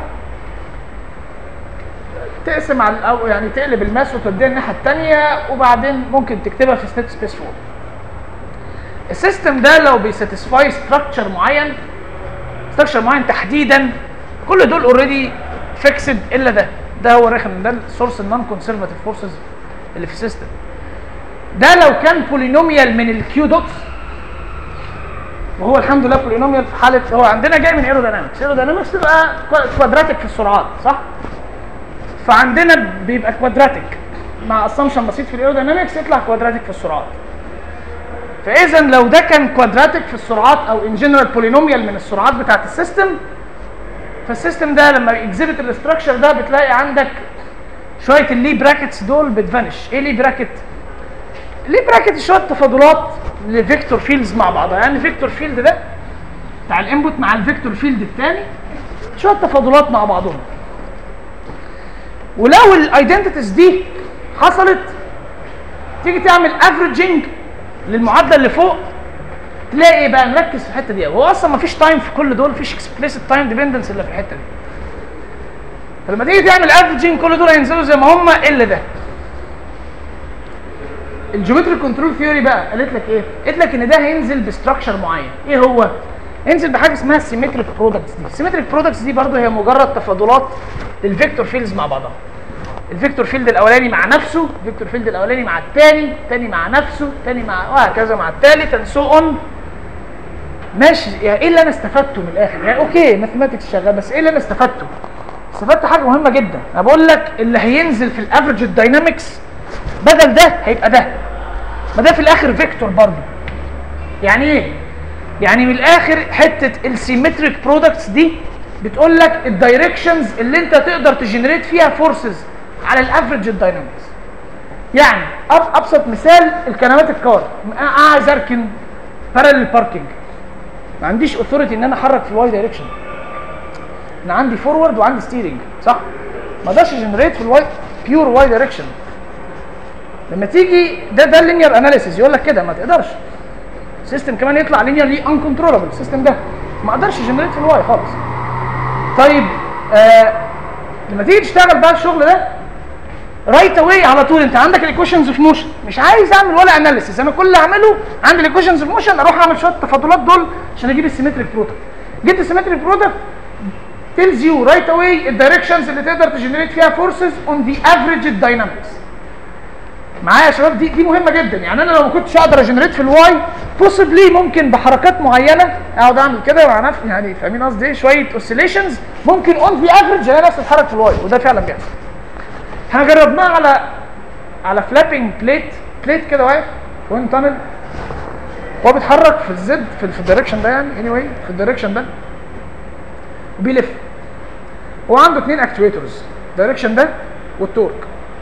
تقسم على او يعني تقلب الماس وتوديها الناحيه الثانيه وبعدين ممكن تكتبها في ستيت سبيس فورم السيستم ده لو بيساتسفاي ستراكشر معين ستراكشر معين تحديدا كل دول اوريدي فيكسد الا ده ده هو رخم ده السورس النون كونسرفاتيف فورسز اللي في السيستم ده لو كان بولينوميال من الكيو دوتس وهو الحمد لله بولينوميال في حاله هو عندنا جاي من ايروداينامكس ايروداينامكس تبقى كوادراتيك في السرعات صح فعندنا بيبقى كوادراتيك مع اسامبشن بسيط في الايروداينامكس يطلع كوادراتيك في السرعات فاذا لو ده كان كوادراتيك في السرعات او ان جنرال بولينوميال من السرعات بتاعت السيستم فالسيستم ده لما يكزيبت الاستراكشر ده بتلاقي عندك شويه اللي براكتس دول بتفانش ايه لي براكت ليه براكت شويه تفاضلات لفيكتور فيلدز مع بعضها يعني فيكتور فيلد ده بتاع الانبوت مع الفيكتور فيلد الثاني شويه تفاضلات مع بعضهم ولو الايدنتيتيز دي حصلت تيجي تعمل افريجنج للمعادله اللي فوق تلاقي بقى نركز في الحته دي هو اصلا ما فيش تايم في كل دول مفيش اكسبليسيت تايم ديبندنس الا في الحته دي فلما تيجي تعمل افريجنج كل دول هينزلوا زي ما هم الا ده الجيومتري كنترول ثيوري بقى قالت لك ايه؟ قالت لك ان ده هينزل بستراكشر معين، ايه هو؟ ينزل بحاجه اسمها السيمتريك برودكتس دي، السيمتريك برودكتس دي برضه هي مجرد تفاضلات للفيكتور فيلدز مع بعضها. الفيكتور فيلد الاولاني مع نفسه، الفيكتور فيلد الاولاني مع الثاني، الثاني مع نفسه، الثاني مع وهكذا مع الثالث اند سو اون. ماشي يعني ايه اللي انا استفدته من الاخر؟ يعني اوكي ماثيماتكس شغال بس ايه اللي انا استفدته؟ استفدت حاجه مهمه جدا، انا بقول لك اللي هينزل في الافرج الداينامكس بدل ده هيبقى ده ما ده في الاخر فيكتور برضه يعني ايه يعني من الاخر حته السيمتريك برودكتس دي بتقول لك الدايركشنز اللي انت تقدر تجنريت فيها فورسز على الافريج الداينامكس يعني أب ابسط مثال الكنبات الكار انا عايز اركن بارالل باركينج ما عنديش اوثوريتي ان انا احرك في الواي دايركشن انا عندي فورورد وعندي ستيرنج صح ما اقدرش جنريت في الواي بيور واي دايركشن لما تيجي ده ده اللينير اناليسيس يقول لك كده ما تقدرش سيستم كمان يطلع لينيرلي انكنترولبل السيستم ده ما اقدرش جنريت في الواي خالص طيب آه لما تيجي تشتغل بقى الشغل ده رايت اواي على طول انت عندك الايكويشنز في موشن مش عايز اعمل ولا اناليسيس انا كل اللي اعمله عندي الايكويشنز في موشن اروح اعمل شويه التفاضلات دول عشان اجيب السيمتريك برودكت جبت السيمتريك برودكت tells you right away الدايركشنز اللي تقدر تجنريت فيها فورسز اون ذا افريج داينامكس معايا يا شباب دي دي مهمه جدا يعني انا لو ما كنتش اقدر اجنريت في الواي بوسيبلي ممكن بحركات معينه اقعد اعمل كده مع نفسي يعني فاهمين قصدي ايه شويه اوسيليشنز ممكن اون ذا افريج الاقي نفسي اتحرك في الواي وده فعلا بيحصل احنا جربناه على على فلابنج بليت بليت كده واقف وين تانل هو بيتحرك في الزد في, في الدايركشن ده يعني اني anyway في الدايركشن ده وبيلف هو عنده اثنين اكتويترز الدايركشن ده والتورك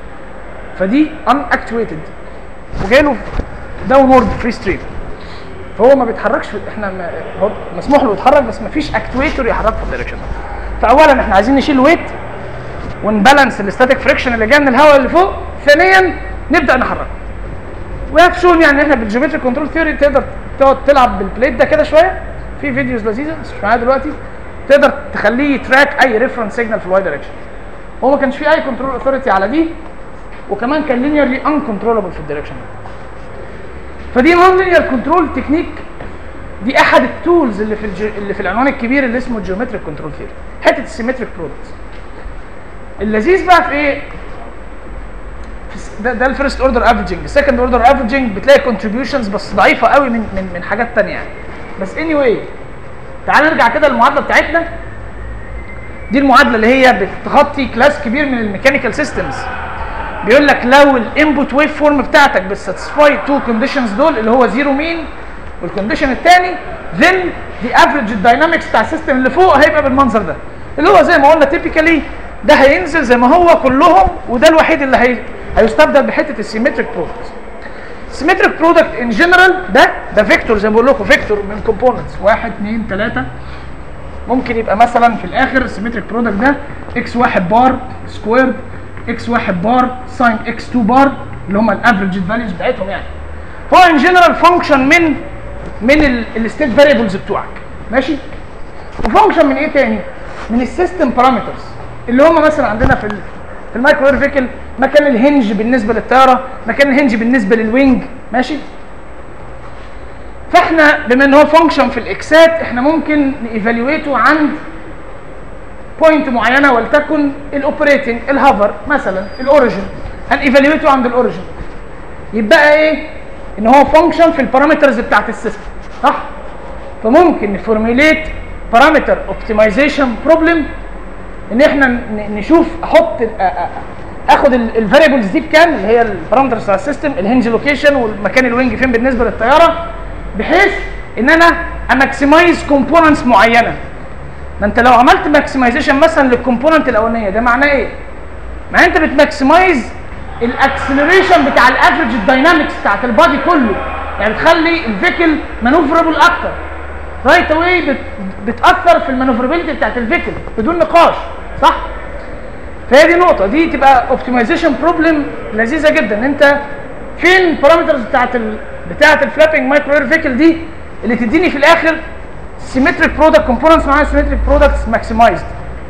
فدي ان اكتويتد وجاي له داون وورد فري ستريم فهو ما بيتحركش في احنا ما هو مسموح له يتحرك بس ما فيش اكتويتور يحركه في الدايركشن ده فاولا احنا عايزين نشيل ويت ونبالانس الاستاتيك فريكشن اللي جاي من الهواء اللي فوق ثانيا نبدا نحركه وهاف شون يعني احنا بالجيومتري كنترول ثيوري تقدر تقعد تلعب بالبليت ده كده شويه في فيديوز لذيذه بس مش معايا دلوقتي تقدر تخليه يتراك اي ريفرنس سيجنال في الواي دايركشن هو ما كانش فيه اي كنترول اوثوريتي على دي وكمان كان لينيرلي ان كنترولبل في الدايركشن ده فدي نون لينير كنترول تكنيك دي احد التولز اللي في الج... اللي في العنوان الكبير اللي اسمه الجيومتريك كنترول ثيوري حته السيمتريك برودكتس اللذيذ بقى في ايه في الس- ده, ده الفيرست اوردر افريجنج السكند اوردر افريجنج بتلاقي كونتريبيوشنز بس ضعيفه قوي من من من حاجات تانية يعني بس اني anyway تعال نرجع كده للمعادله بتاعتنا دي المعادله اللي هي بتغطي كلاس كبير من الميكانيكال سيستمز بيقول لك لو الانبوت ويف فورم بتاعتك بتساتسفاي تو كونديشنز دول اللي هو زيرو مين والكونديشن الثاني then the average الداينامكس بتاع السيستم اللي فوق هيبقى بالمنظر ده اللي هو زي ما قلنا تيبيكالي ده هينزل زي ما هو كلهم وده الوحيد اللي هي هيستبدل بحته السيمتريك برودكت السيمتريك برودكت ان جنرال ده ده فيكتور زي ما بقول لكم فيكتور من كومبوننتس واحد اثنين ثلاثه ممكن يبقى مثلا في الاخر السيمتريك برودكت ده اكس واحد بار سكويرد اكس واحد بار ساين اكس 2 بار اللي هم الافريج فاليوز بتاعتهم يعني هو ان جنرال فانكشن من من الستيت فاريبلز بتوعك ماشي وفانكشن من ايه تاني من السيستم بارامترز اللي هم مثلا عندنا في ال في المايكرو فيكل مكان الهنج بالنسبه للطياره مكان الهنج بالنسبه للوينج ماشي فاحنا بما ان هو فانكشن في الاكسات احنا ممكن نيفالويته عند بوينت معينه ولتكن الاوبريتنج الهافر مثلا الاوريجن هنيفالويته عند الاوريجن يبقى ايه ان هو فانكشن في البارامترز بتاعت السيستم صح فممكن نفورميليت بارامتر اوبتمايزيشن بروبلم ان احنا ن- نشوف احط ال- أ- أ- اخد الفاريبلز دي بكام اللي هي البارامترز بتاع السيستم الهنج لوكيشن والمكان الوينج فين بالنسبه للطياره بحيث ان انا اماكسمايز كومبوننتس معينه ما انت لو عملت ماكسمايزيشن مثلا للكومبوننت الاولانيه ده معناه ايه؟ معناه انت بتماكسمايز الاكسلريشن بتاع الافريج الداينامكس بتاعت البادي كله يعني بتخلي الفيكل مانوفربل اكتر رايت اواي بتاثر في المانوفربيلتي بتاعت الفيكل بدون نقاش صح؟ فهي دي نقطه دي تبقى اوبتمايزيشن بروبلم لذيذه جدا انت فين البارامترز بتاعت ال... بتاعت الفلابنج مايكرو اير فيكل دي اللي تديني في الاخر سيمتريك برودكت كومبوننتس معاها سيمتريك برودكتس ماكسمايزد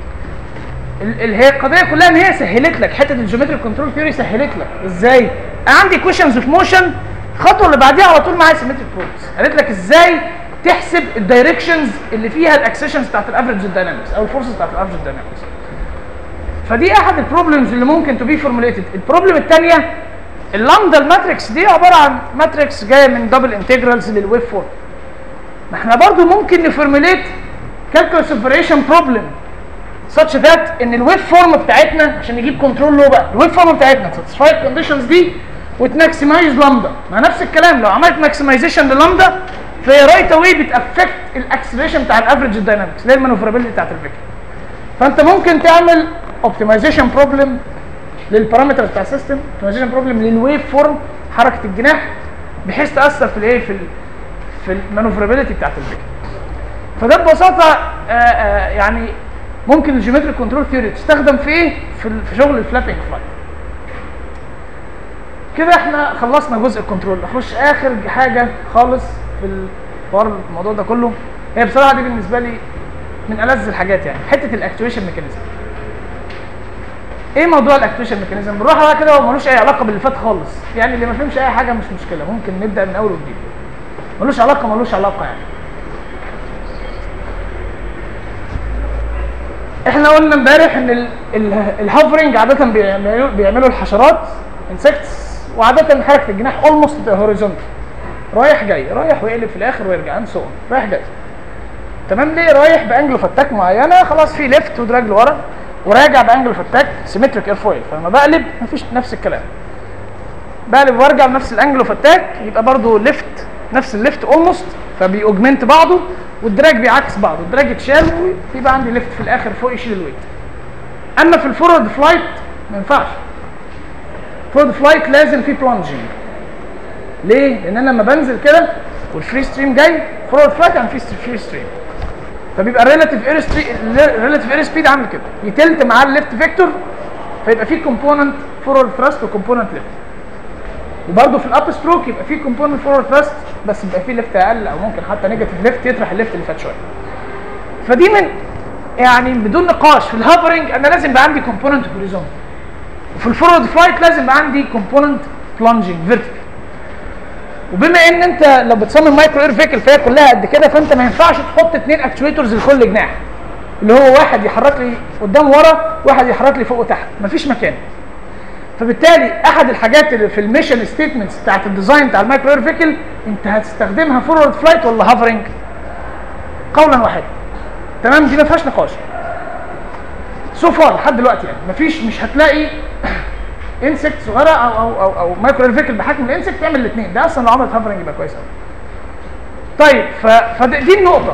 اللي هي القضيه كلها ان هي سهلت لك حته الجيومتريك كنترول ثيوري سهلت لك ازاي؟ انا عندي كويشنز في موشن الخطوه اللي بعديها على طول معايا سيمتريك برودكتس قالت لك ازاي تحسب الدايركشنز اللي فيها الاكسيشنز بتاعت الافريج داينامكس او الفورسز بتاعت الافريج داينامكس فدي احد البروبلمز اللي ممكن تو بي فورموليتد البروبلم الثانيه اللامدا الماتريكس دي عباره عن ماتريكس جايه من دبل انتجرالز للويف فورم ما احنا برضو ممكن نفورموليت كالكولس اوبريشن بروبلم such that ان الويف فورم بتاعتنا عشان نجيب كنترول لو بقى الويف فورم بتاعتنا تساتسفاي الكونديشنز دي وتماكسمايز لامدا مع نفس الكلام لو عملت ماكسمايزيشن للامدا فهي رايت اواي بتافكت الاكسلريشن بتاع الافريج داينامكس اللي هي المانوفرابيلتي بتاعت الفكره فانت ممكن تعمل اوبتمايزيشن بروبلم للبارامتر بتاع السيستم اوبتمايزيشن بروبلم للويف فورم حركه الجناح بحيث تاثر في الايه في ال في المانوفرابيلتي بتاعت الفكره فده ببساطه آآ آآ يعني ممكن الجيومتريك كنترول ثيوري تستخدم في ايه في ال- في شغل الفلابنج فلايت كده احنا خلصنا جزء الكنترول نخش اخر حاجه خالص في الحوار الموضوع ده كله هي بصراحه دي بالنسبه لي من ألذ الحاجات يعني حته الاكتويشن ميكانيزم ايه موضوع الاكتويشن ميكانيزم بالراحه بقى كده هو ملوش اي علاقه باللي فات خالص يعني اللي ما فهمش اي حاجه مش مشكله ممكن نبدا من اول وجديد ملوش علاقه ملوش علاقه يعني احنا قلنا امبارح ان ال- ال- الهوفرنج عاده بيعملوا بيعملوا الحشرات انسكتس وعاده حركه الجناح اولموست هوريزونتال رايح جاي رايح ويقلب في الاخر ويرجع اند سو رايح جاي تمام ليه رايح بانجل فتاك معينه خلاص في ليفت ودراج لورا وراجع بانجل فتاك سيمتريك ايرفويل فلما بقلب مفيش نفس الكلام بقلب وارجع بنفس الانجل فتاك يبقى برضو ليفت نفس الليفت اولموست فبيأوجمنت بعضه والدراج بيعكس بعضه الدراج اتشال ويبقى عندي ليفت في الاخر فوق يشيل الويت اما في الفورورد فلايت ما ينفعش فورورد فلايت لازم في بلانجنج ليه؟ لان انا لما بنزل كده والفري ستريم جاي فورورد فلايت يعني في فري ستريم فبيبقى الريلاتيف اير الريلاتيف اير سبيد عامل كده يتلت معاه الليفت فيكتور فيبقى في كومبوننت فورورد ثراست وكومبوننت ليفت وبرده في الاب ستروك يبقى في كومبوننت فورورد ثراست بس يبقى في ليفت اقل او ممكن حتى نيجاتيف ليفت يطرح الليفت اللي فات شويه فدي من يعني بدون نقاش في الهافرنج انا لازم يبقى عندي كومبوننت هوريزونتال وفي الفورورد فلايت لازم يبقى عندي كومبوننت بلانجنج فيرتيكال وبما ان انت لو بتصمم مايكرو اير فيكل فهي كلها قد كده فانت ما ينفعش تحط اثنين اكتويترز لكل جناح اللي هو واحد يحرك لي قدام ورا واحد يحرك لي فوق وتحت مفيش مكان فبالتالي احد الحاجات اللي في الميشن ستيتمنتس بتاعت الديزاين بتاع المايكرو اير فيكل انت هتستخدمها فورورد فلايت ولا هافرنج قولا واحدا تمام دي ما فيهاش نقاش سو فار لحد دلوقتي يعني مفيش مش هتلاقي انسكت صغيره او او او, أو مايكرو اير فيكل بحجم الانسكت تعمل الاثنين ده اصلا لو عملت هافرنج يبقى كويس قوي طيب ف... فدي النقطه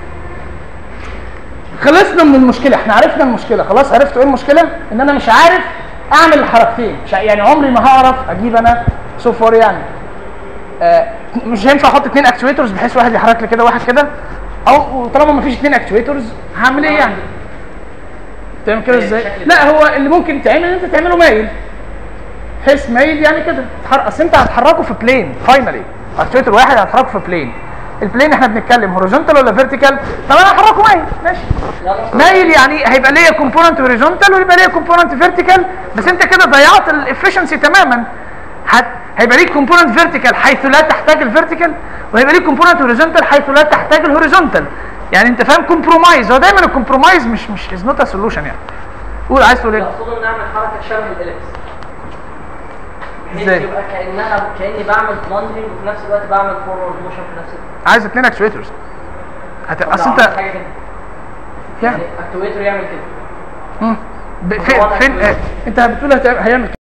خلصنا من المشكله احنا عرفنا المشكله خلاص عرفتوا ايه المشكله ان انا مش عارف اعمل الحركتين مش ع- يعني عمري ما هعرف اجيب انا سو فار يعني آه مش هينفع احط اثنين اكتويترز بحيث واحد يحرك لي كده واحد كده او طالما ما فيش اثنين اكتويترز هعمل ايه يعني تعمل كده ازاي لا هو اللي ممكن تعمل ان انت تعمله مايل بحيث مايل يعني كده تحرك اصل انت هتحركه في بلين فاينلي اكتويتر واحد هتحركه في بلين البلين احنا بنتكلم هوريزونتال ولا فيرتيكال طب انا هحركه مايل ماشي مايل يعني هيبقى ليا كومبوننت هوريزونتال ويبقى ليا كومبوننت فيرتيكال بس انت كده ضيعت الافشنسي تماما هت... هيبقى ليك كومبوننت فيرتيكال حيث لا تحتاج الفيرتيكال وهيبقى ليك كومبوننت هوريزونتال حيث لا تحتاج الهوريزونتال يعني انت فاهم كومبرومايز هو دايما الكومبرومايز مش مش از نوت سولوشن يعني قول عايز تقول ايه اقصد نعمل حركه شبه الاليبس ازاي؟ يبقى كانها كاني بعمل بلانجنج وفي نفس الوقت بعمل فورورد موشن في نفس الوقت عايز اتنين اكتويترز هت... لو اصل عملت انت حاجه كده يعني يعني اكتويتر يعمل كده مم. ب... فين واضح فين كده. آه. انت بتقول هتعمل- هيعمل كده.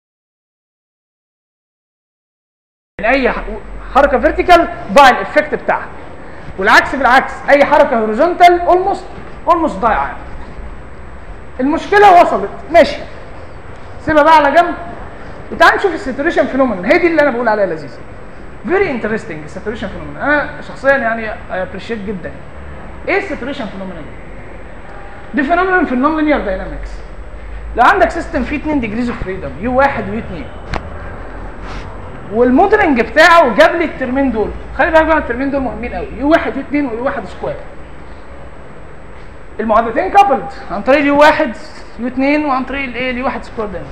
من اي ح- حركه فيرتيكال ضاع الافكت بتاعها والعكس بالعكس اي حركه هوريزونتال اولموست اولموست ضايعه يعني. المشكله وصلت ماشي سيبها بقى على جنب وتعال نشوف الساتوريشن فينومين هي دي اللي انا بقول عليها لذيذه فيري انترستنج الساتوريشن فينومين انا شخصيا يعني اي ابريشيت جدا ايه الساتوريشن فينومين دي؟ دي فينومين في النون لينير داينامكس لو عندك سيستم فيه 2 ديجريز اوف فريدم يو 1 ويو 2 والموديلنج بتاعه جاب لي الترمين دول خلي بالك بقى الترمين دول مهمين قوي يو 1 يو 2 ويو 1 سكوير المعادلتين كابلد عن طريق اليو 1 يو 2 وعن طريق الايه اليو 1 سكوير ده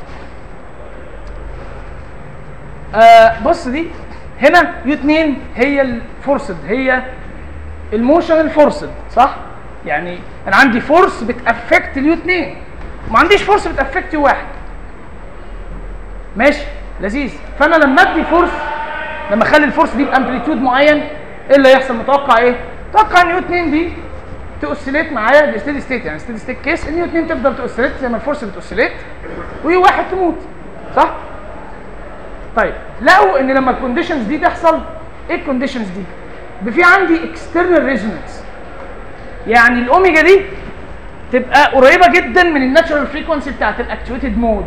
آه بص دي هنا يو 2 هي الفورسد هي الموشن الفورسد صح؟ يعني انا عندي فورس بتافكت اليو 2 وما عنديش فورس بتافكت يو 1 ماشي لذيذ فانا لما ادي فورس لما اخلي الفورس دي بامبليتيود معين ايه اللي هيحصل متوقع ايه؟ متوقع ان يو 2 دي تأوسيليت معايا الستيدي ستيت يعني ستيدي ستيت كيس ان يو 2 تفضل تأوسيليت زي ما الفورس بتأوسيليت ويو 1 تموت صح؟ طيب لقوا ان لما الكونديشنز دي تحصل ايه الكونديشنز دي؟ بي في عندي اكسترنال ريزونانس يعني الاوميجا دي تبقى قريبه جدا من الناتشورال فريكونسي بتاعت الاكتويتد مود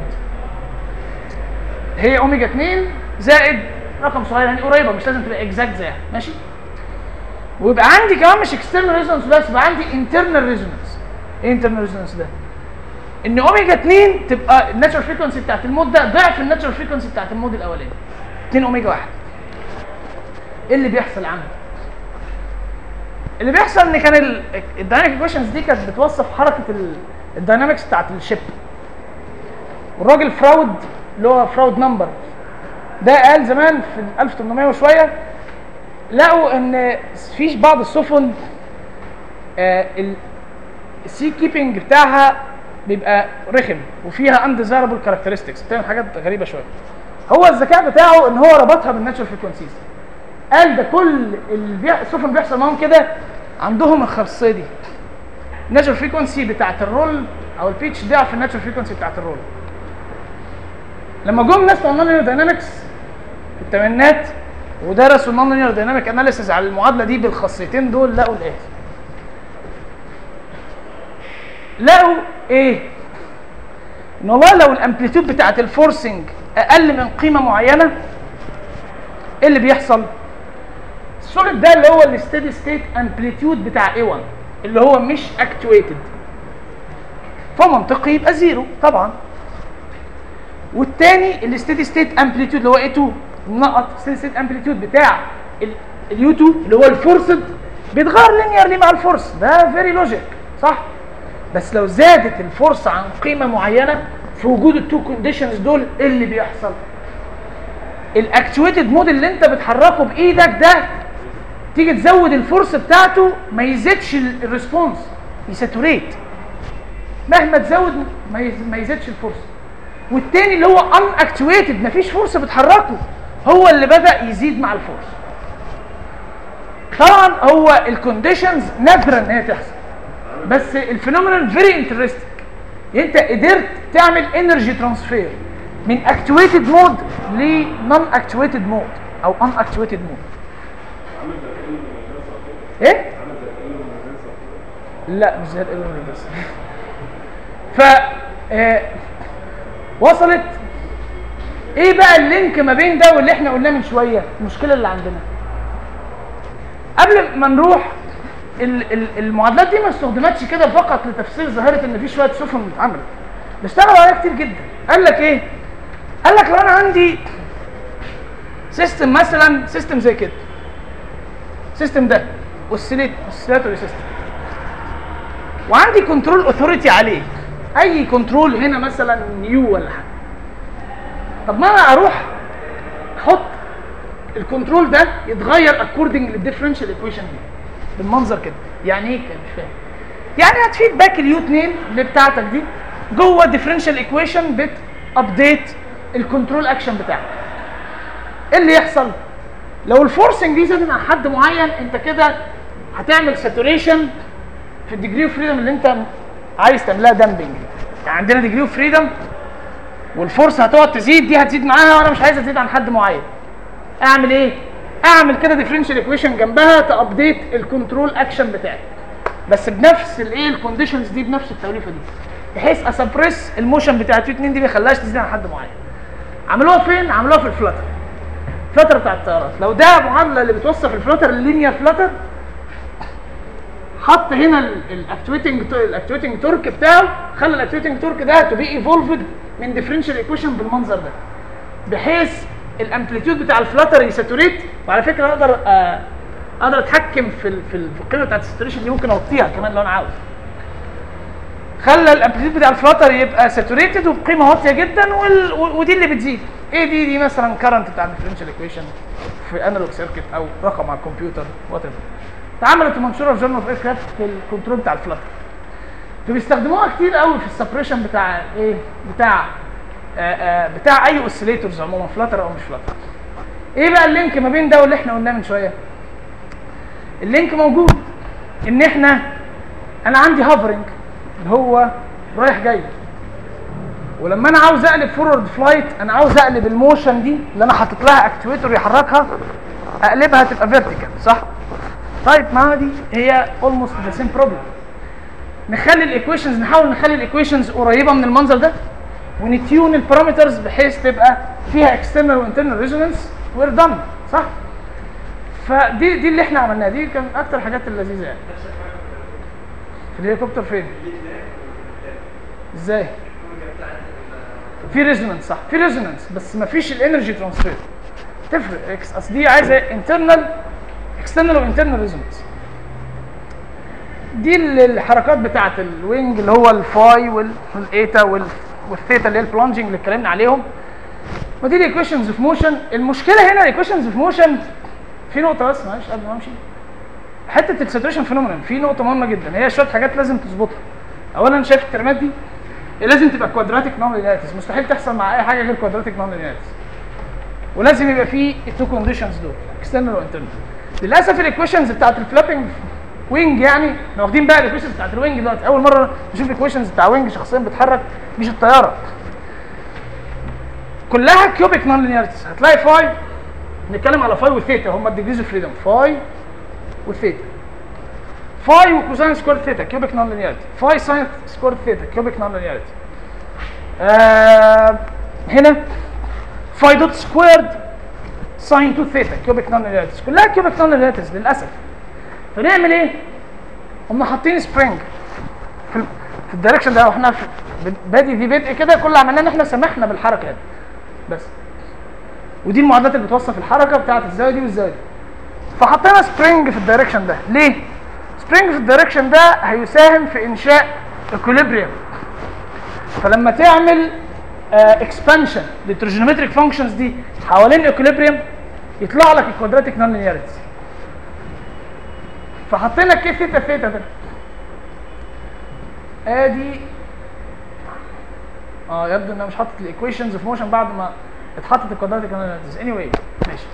هي اوميجا 2 زائد رقم صغير يعني قريبه مش لازم تبقى اكزاكت زيها ماشي ويبقى عندي كمان مش اكسترنال ريزونانس بس يبقى عندي انترنال ريزونانس ايه انترنال ريزونانس ده ان اوميجا 2 تبقى الناتشرال فريكونسي بتاعت المود ده ضعف الناتشرال فريكونسي بتاعت المود الاولاني 2 اوميجا 1 ايه اللي بيحصل عنه اللي بيحصل ان كان الدايناميك ايكويشنز دي كانت بتوصف حركه الداينامكس بتاعت الشيب والراجل فراود اللي هو فراود نمبر ده قال زمان في 1800 وشويه لقوا ان في بعض السفن آه السي كيبنج بتاعها بيبقى رخم وفيها انديزايربل كاركترستكس بتعمل حاجات غريبه شويه هو الذكاء بتاعه ان هو ربطها بالناتشرال فريكونسيز قال ده كل البيع- السفن بيحصل معاهم كده عندهم الخاصيه دي الناتشرال فريكونسي بتاعت الرول او البيتش ضعف الناتشرال فريكونسي بتاعت الرول لما جم ناس بتوع النون داينامكس في الثمانينات ودرسوا النون لينير دايناميك اناليسيس على المعادله دي بالخاصيتين دول لقوا الاتي لقوا ايه ان والله لو الامبليتيود بتاعت الفورسنج اقل من قيمه معينه ايه اللي بيحصل السوليد ده اللي هو الستيدي ستيت امبليتيود بتاع A1 اللي هو مش اكتويتد فمنطقي يبقى زيرو طبعا والتاني الستيدي ستيت امبليتيود اللي هو A2 نقط ستيدي ستيت امبليتيود بتاع اليو 2 اللي هو الفورسد بيتغير لينيرلي مع الفورس ده فيري لوجيك صح بس لو زادت الفرصه عن قيمه معينه في وجود التو كونديشنز دول ايه اللي بيحصل الاكتويتد مود اللي انت بتحركه بايدك ده تيجي تزود الفرصه بتاعته ما يزيدش ال- الريسبونس يساتوريت مهما تزود ما يز- ما يزيدش الفرصه والتاني اللي هو ان اكتويتد مفيش فرصه بتحركه هو اللي بدا يزيد مع الفرصه طبعا هو الكونديشنز نادره ان هي تحصل بس الفينومينال فيري انترستنج انت قدرت تعمل انرجي ترانسفير من اكتويتد مود لنون اكتويتد مود او ان اكتويتد مود ايه لا مش زي الالومنيوم بس ف آه، وصلت ايه بقى اللينك ما بين ده واللي احنا قلناه من شويه المشكله اللي عندنا قبل ما نروح ال- ال- المعادلات دي ما استخدمتش كده فقط لتفسير ظاهره ان في شويه سفن اتعملت ده اشتغلوا عليها كتير جدا قال لك ايه قال لك لو انا عندي سيستم مثلا سيستم زي كده سيستم ده اوسيليت اوسيلاتوري سيستم وعندي كنترول اوثوريتي عليه اي كنترول هنا مثلا يو ولا حاجه طب ما انا اروح احط الكنترول ده يتغير اكوردنج للديفرنشال ايكويشن دي بالمنظر كده يعني ايه كده مش فاهم يعني هتفيد باك اليو 2 اللي بتاعتك دي جوه ديفرنشال ايكويشن بتابديت الكنترول اكشن بتاعك ايه اللي يحصل لو الفورسنج دي زادت عن حد معين انت كده هتعمل ساتوريشن في الديجري اوف فريدم اللي انت عايز تعملها دامبنج يعني عندنا ديجري اوف فريدم والفرصه هتقعد تزيد دي هتزيد معاها وانا مش عايزها تزيد عن حد معين اعمل ايه اعمل كده ديفرنشال ايكويشن جنبها تابديت الكنترول اكشن بتاعي بس بنفس الايه الكونديشنز دي بنفس التوليفه دي بحيث اسبريس الموشن بتاع التو 2 دي ما يخليهاش تزيد عن حد معين عملوها فين عملوها في الفلاتر الفلاتر بتاع الطيارات لو ده معادله اللي بتوصف الفلاتر اللينير فلاتر حط هنا الاكتويتنج الاكتويتنج تورك بتاعه خلى الاكتويتنج تورك ده تو بي ايفولفد من ديفرنشال ايكويشن بالمنظر ده بحيث الامبليتيود بتاع الفلاتر يساتوريت وعلى فكره اقدر آه اقدر اتحكم في ال- في ال- في القيمه بتاعت الساتوريشن دي ممكن اوطيها كمان لو انا عاوز خلى الامبليتيود بتاع الفلاتر يبقى ساتوريتد وبقيمه واطيه جدا وال... و- ودي اللي بتزيد ايه دي دي مثلا كرنت بتاع الديفرنشال ايكويشن في انالوج سيركت او رقم على الكمبيوتر وات اتعملت ومنشوره في جورنال اوف اير كرافت في الكنترول بتاع الفلاتر فبيستخدموها كتير قوي في السبريشن بتاع ايه بتاع آآ آآ بتاع اي اوسيليتورز عموما فلاتر او مش فلاتر ايه بقى اللينك ما بين ده واللي احنا قلناه من شويه اللينك موجود ان احنا انا عندي هافرنج اللي هو رايح جاي ولما انا عاوز اقلب فورورد فلايت انا عاوز اقلب الموشن دي اللي انا حاطط لها اكتويتور يحركها اقلبها تبقى فيرتيكال صح طيب ما دي هي اولموست ذا سيم بروبلم نخلي الايكويشنز نحاول نخلي الايكويشنز قريبه من المنظر ده ونتيون البارامترز بحيث تبقى فيها اكسترنال وانترنال ريزونانس وير دان صح فدي دي اللي احنا عملناها دي كان اكتر الحاجات اللذيذه يعني في الهليكوبتر فين ازاي في ريزونانس صح في ريزونانس بس ما فيش الانرجي ترانسفير تفرق إكس- اصل دي عايزه انترنال اكسترنال وانترنال ريزونانس دي ال- الحركات بتاعه الوينج اللي هو الفاي وال- والايتا وال- والثيتا اللي هي البلونجنج اللي اتكلمنا عليهم ودي الايكويشنز اوف موشن المشكله هنا الايكويشنز اوف موشن في نقطه بس معلش قبل ما امشي حته الساتوريشن فينومينال في نقطه مهمه جدا هي شويه حاجات لازم تظبطها اولا شايف الترمات دي هي لازم تبقى كوادراتيك نون لينيرتيز مستحيل تحصل مع اي حاجه غير كوادراتيك نون لينيرتيز ولازم يبقى في التو كونديشنز دول اكسترنال وانترنال للاسف الايكويشنز بتاعت الفلابنج وينج يعني احنا واخدين بقى الايكويشنز بتاعت الوينج دلوقتي اول مره نشوف الايكويشنز بتاع وينج شخصيا بتتحرك مش الطياره كلها كيوبيك نون لينيرتيز هتلاقي فاي نتكلم على فاي وثيتا هم الديجريز اوف فريدم فاي وثيتا فاي وكوساين سكوير ثيتا كيوبيك نون لينيرتي فاي ساين سكوير ثيتا كيوبيك نون لينيرتي آه هنا فاي دوت سكويرد ساين 2 ثيتا كيوبيك نون لينيرتيز كلها كيوبيك نون لينيرتيز للاسف فنعمل ايه؟ هم حاطين سبرينج في ال- في الدايركشن ده واحنا في بادي دي بدء كده كل اللي عملناه ان احنا سمحنا بالحركه دي بس ودي المعادلات اللي بتوصف الحركه بتاعت الزاويه دي والزاويه دي فحطينا سبرينج في الدايركشن ده ليه سبرينج في الدايركشن ده هيساهم في انشاء اكوليبريم فلما تعمل اكسبانشن للترجينومتريك فانكشنز دي حوالين اكوليبريم يطلع لك الكوادراتيك نون لينياريتي فحطينا كي ثيتا ثيتا ده ادي اه يبدو ان انا مش حاطط الايكويشنز في موشن بعد ما اتحطت الكوادراتيك نون لينياريتيز اني واي ماشي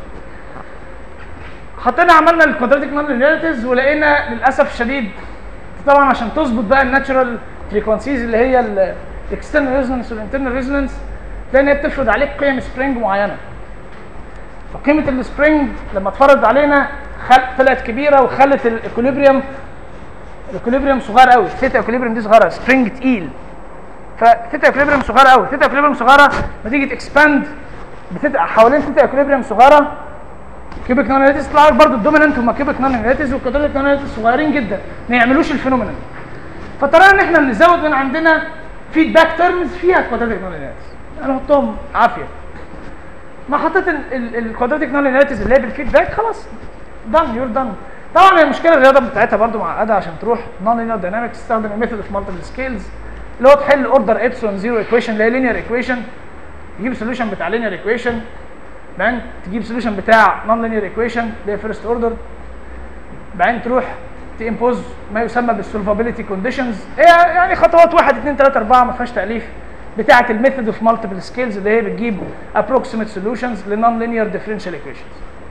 حطينا عملنا الكوادراتيك نون لينياريتيز ولقينا للاسف الشديد طبعا عشان تظبط بقى الناتشرال فريكونسيز اللي هي الاكسترنال ريزونانس والانترنال ريزونانس تلاقي ان هي بتفرض عليك قيم سبرينج معينه فقيمه السبرينج لما اتفرض علينا خل... طلعت كبيره وخلت الاكوليبريم الاكوليبريم صغير قوي ثيتا اكوليبريم دي صغيره سبرينج تقيل فثيتا اكوليبريم صغيره قوي ثيتا اكوليبريم صغيره ما تيجي تكسباند بتت... حوالين ثيتا اكوليبريم صغيره كيوبيك نون اناليتيز يطلع لك برضه الدوميننت هم كيوبيك نون اناليتيز والكاتوليك نون اناليتيز صغيرين جدا ما يعملوش الفينومينال فاضطرينا ان احنا نزود من عندنا فيدباك تيرمز فيها كوادراتيك نون اناليتيز نحطهم عافيه ما حطيت الكوادراتيك نون اناليتيز اللي هي بالفيدباك خلاص دان يور دان طبعا هي المشكله الرياضه بتاعتها برضو معقده عشان تروح نون لينير داينامكس تستخدم الميثود اوف مالتيبل سكيلز اللي هو تحل اوردر ابسلون زيرو ايكويشن اللي هي لينير ايكويشن تجيب سوليوشن بتاع لينير ايكويشن بعدين تجيب سوليوشن بتاع نون لينير ايكويشن اللي هي فيرست اوردر بعدين تروح تمبوز ما يسمى بالسولفابيلتي كونديشنز هي يعني خطوات 1 2 3 4 ما فيهاش تاليف بتاعه الميثود اوف مالتيبل سكيلز اللي هي بتجيب ابروكسيمت سوليوشنز لنون لينير ديفرنشال ايكويشنز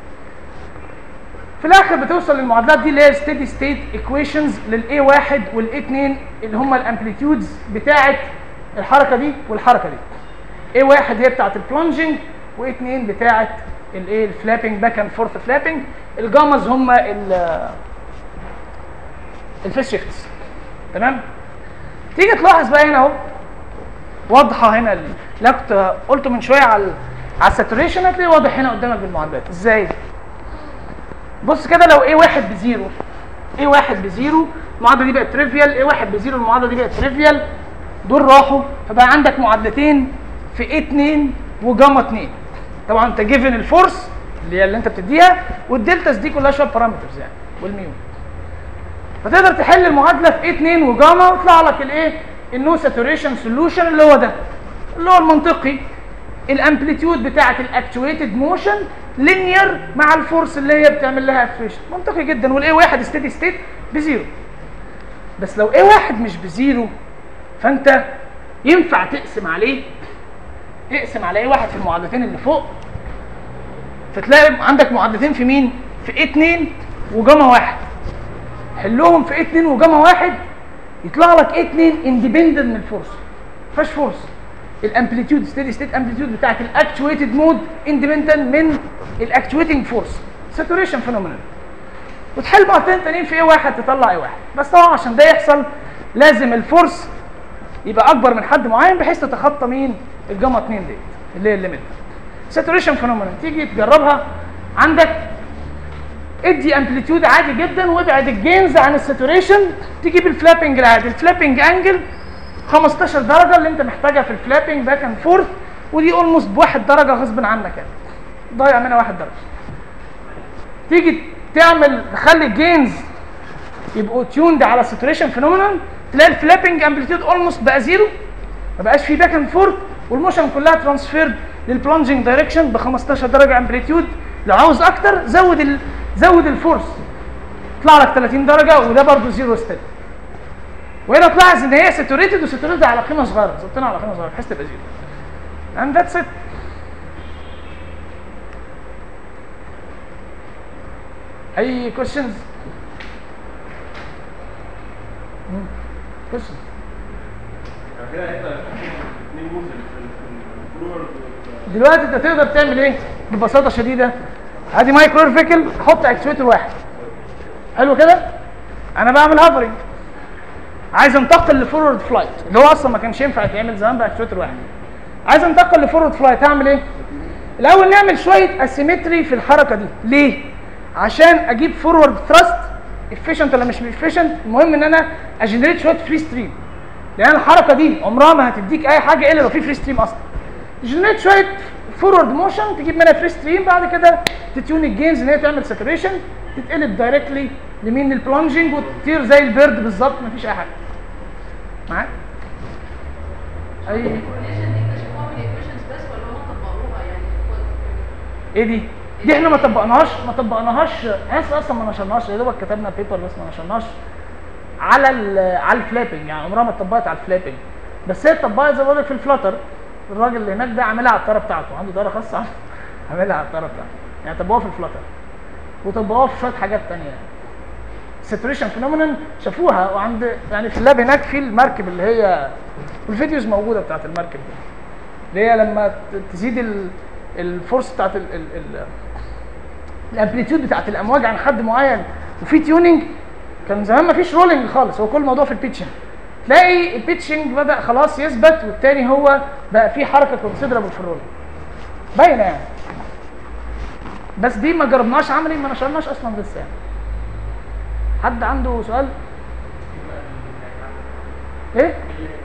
في الاخر بتوصل للمعادلات دي اللي هي ستيدي ستيت ايكويشنز للاي 1 والاي 2 اللي هم الامبليتيودز بتاعه الحركه دي والحركه دي اي 1 هي بتاعه البلونجنج واي 2 بتاعه الايه الفلابنج باك اند فورث فلابنج الجامز هم ال الفيس شيفتس تمام تيجي تلاحظ بقى هنا اهو واضحه هنا اللي أنا كنت قلته من شويه على على الساتوريشن هتلاقيه واضح هنا قدامك بالمعادلات ازاي بص كده لو ايه واحد بزيرو ايه واحد بزيرو المعادله دي بقت تريفيال ايه واحد بزيرو المعادله دي بقت تريفيال دول راحوا فبقى عندك معادلتين في ايه 2 وجاما 2 طبعا انت جيفن الفورس اللي هي اللي انت بتديها والدلتاز دي كلها شويه بارامترز يعني والميو فتقدر تحل المعادله في ايه 2 وجاما ويطلع لك الايه النو ساتوريشن سوليوشن اللي هو ده اللي هو المنطقي الامبليتيود بتاعه الاكتويتد موشن لينير مع الفورس اللي هي بتعمل لها اكتويشن منطقي جدا والاي واحد ستيدي ستيت بزيرو بس لو ايه واحد مش بزيرو فانت ينفع تقسم عليه اقسم على ايه واحد في المعادلتين اللي فوق فتلاقي عندك معادلتين في مين؟ في ايه 2 وجاما واحد حلهم في ايه 2 وجاما واحد يطلع لك ايه 2 اندبندنت من الفورس ما فيهاش فورس الامبليتيود ستيدي ستيت امبليتيود بتاعت الاكتويتد مود اندبندنت من الاكتويتنج فورس ساتوريشن فينومينال وتحل معادلتين تانيين في ايه واحد تطلع ايه واحد بس طبعا عشان ده يحصل لازم الفورس يبقى اكبر من حد معين بحيث تتخطى مين الجاما 2 ديت اللي هي الليميت ساتوريشن فينومينال تيجي تجربها عندك ادي امبليتيود عادي جدا وابعد الجينز عن الساتوريشن تجيب الفلابنج العادي الفلابنج انجل 15 درجه اللي انت محتاجها في الفلابنج باك اند فورث ودي اولموست بواحد درجه غصب عنك يعني ضايع منها واحد درجه تيجي تعمل تخلي الجينز يبقوا تيوند على ساتوريشن فينومينال تلاقي الفلابنج امبليتيود اولموست بقى زيرو ما بقاش فيه باك اند فورث والموشن كلها ترانسفيرد للبلونجنج دايركشن ب 15 درجه امبليتيود لو عاوز اكتر زود ال... زود الفورس يطلع لك 30 درجه وده برضه زيرو ستيب وهنا تلاحظ ان هي ساتوريتد وساتوريتد على قيمه صغيره ظبطنا على قيمه صغيره بحيث تبقى زيرو and that's it اي questions مم. questions يعني كده هيبقى اثنين موديل في الفلور دلوقتي انت تقدر تعمل ايه ببساطه شديده ادي مايكرو فيكل حط اكتويتر واحد حلو كده انا بعمل هافرنج عايز انتقل لفورورد فلايت اللي هو اصلا ما كانش ينفع يتعمل زمان باكتويتر واحد عايز انتقل لفورورد فلايت هعمل ايه الاول نعمل شويه اسيمتري في الحركه دي ليه عشان اجيب فورورد ثراست افيشنت ولا مش افيشنت المهم ان انا اجنريت شويه فري ستريم لان الحركه دي عمرها ما هتديك اي حاجه الا لو في فري ستريم اصلا جنريت شويه فورورد موشن تجيب منها فري ستريم بعد كده تتيون الجينز ان هي تعمل ساتوريشن تتقلب دايركتلي لمين للبلونجنج وتطير زي البيرد بالظبط مفيش اي حاجه معاك اي الكورليشن دي اكتشفوها من الايكويشنز بس ولا هم طبقوها يعني ايه دي دي احنا ما طبقناهاش ما طبقناهاش احنا اصلا ما نشرناش يا دوبك كتبنا بيبر بس ما نشرناش على ال على الفلابنج يعني عمرها ما اتطبقت على الفلابنج بس هي اتطبقت زي ما بقول لك في الفلاتر الراجل اللي هناك ده عاملها على الطاره بتاعته عنده طاره خاصه عنده. عاملها على الطاره بتاعته يعني طبقوها في الفلاتر وطبقوها في شويه حاجات تانية يعني ساتوريشن فينومينال شافوها وعند يعني في اللاب هناك في المركب اللي هي والفيديوز موجوده بتاعت المركب دي اللي هي لما ت- تزيد ال- الفورس بتاعت ال ال ال الامبليتيود بتاعت الامواج عن حد معين وفي تيوننج كان زمان ما فيش رولينج خالص هو كل الموضوع في البيتشنج تلاقي البيتشنج بدا خلاص يثبت والتاني هو بقى في حركه كونسيدرابل في الرولينج باينه يعني بس دي ما جربناش عملي ما نشرناش اصلا لسه يعني حد عنده سؤال ايه ايه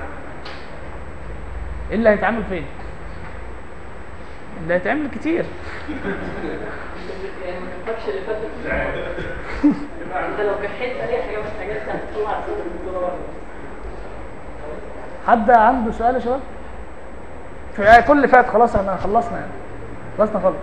اللي هيتعمل فين اللي هيتعمل كتير يعني ما كفكش اللي فاتت انت لو كحيت اي حاجه من الحاجات دي هتطلع صوت الدولار حد عنده سؤال يا شباب؟ في كل اللي فات خلاص احنا خلصنا يعني خلصنا خالص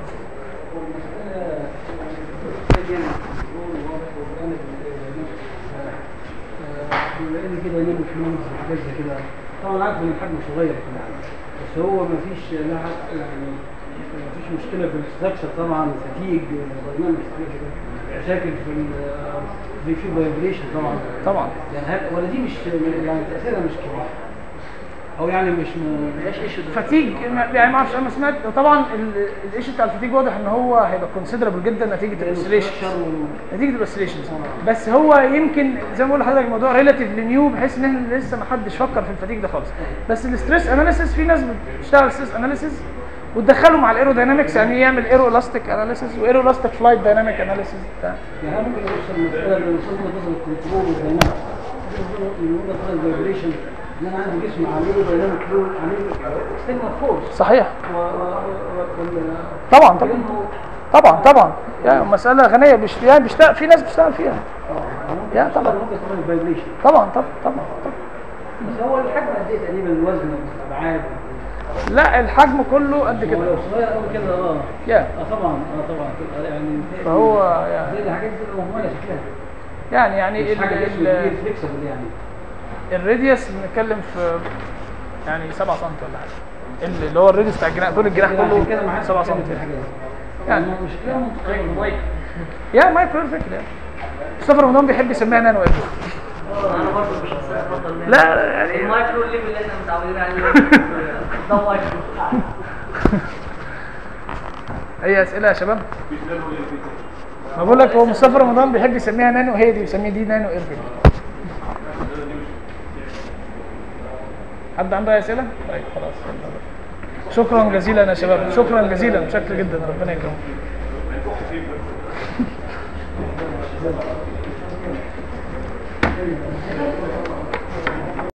بما ان كده يجيبوا فلوس وحاجات زي كده طبعا عارف ان الحجم صغير يعني بس هو ما فيش لها يعني ما فيش مشكله في الاستراكشر طبعا فتيج برنامج مشاكل في ال- في في فايبريشن طبعا طبعا يعني هل ولا دي مش يعني تاثيرها مش كبير او يعني مش م- ملهاش ايشو فتيج ما- يعني ما اعرفش انا سمعت طبعا الايشو بتاع الفتيج واضح ان هو هيبقى كونسيدرابل جدا نتيجه الاوسيليشن structure نتيجه الاوسيليشنز بس هو يمكن زي ما بقول لحضرتك الموضوع ريلاتيفلي نيو بحيث ان احنا لسه ما حدش فكر في الفتيج ده خالص بس الستريس اناليسيس في ناس بتشتغل ستريس اناليسيس وتدخله مع الايرو داينامكس يعني يعمل ايرو الاستيك اناليسيس وايرو الاستيك فلايت دايناميك اناليسيس بتاع يعني هل ممكن يوصل المسألة لوصول نظر الكنترول والديناميك من وجهة نظر الفايبريشن ان انا عندي جسم عامله ديناميك فلو عامله اكسترنال فورس صحيح و وال طبعا طبعا طبعا طبعا يعني مسألة غنية بيش يعني بيشتغل في ناس بتشتغل فيها يا طبعا. من وجهة نظر الفايبريشن طبعا طبعا طبعا, طبعا. بس هو الحجم قد ايه تقريبا الوزن والابعاد لا الحجم كله قد هو كده لو صغير قوي كده اه يا اه طبعا اه طبعا تبقى يعني فهو يعني زي الحاجات دي بتبقى مهمله شكلها يعني يعني مش حاجه ال- جسم ال- كبير فليكسبل يعني الراديوس بنتكلم في يعني 7 سم ولا حاجه ال- اللي هو الراديوس بتاع الجناح طول الجناح عشان كده ما كله حدش 7 سم بيتكلم في الحاجات دي يعني. يعني مشكله منطقيه يا مايكرو بيرفكت يعني مصطفى رمضان بيحب يسميها نانو ابن انا برضه بشخصيه افضل منها. لا لا، يعني المايكرو ليفل اللي احنا متعودين عليه ده مايكرو اي اسئله يا شباب ما بقول لك هو مصطفى رمضان بيحب يسميها نانو هي دي بيسميها دي نانو ايرفكت حد عنده اي اسئله طيب خلاص شكرا جزيلا يا شباب شكرا جزيلا شكرا جدا ربنا يكرمك يلا.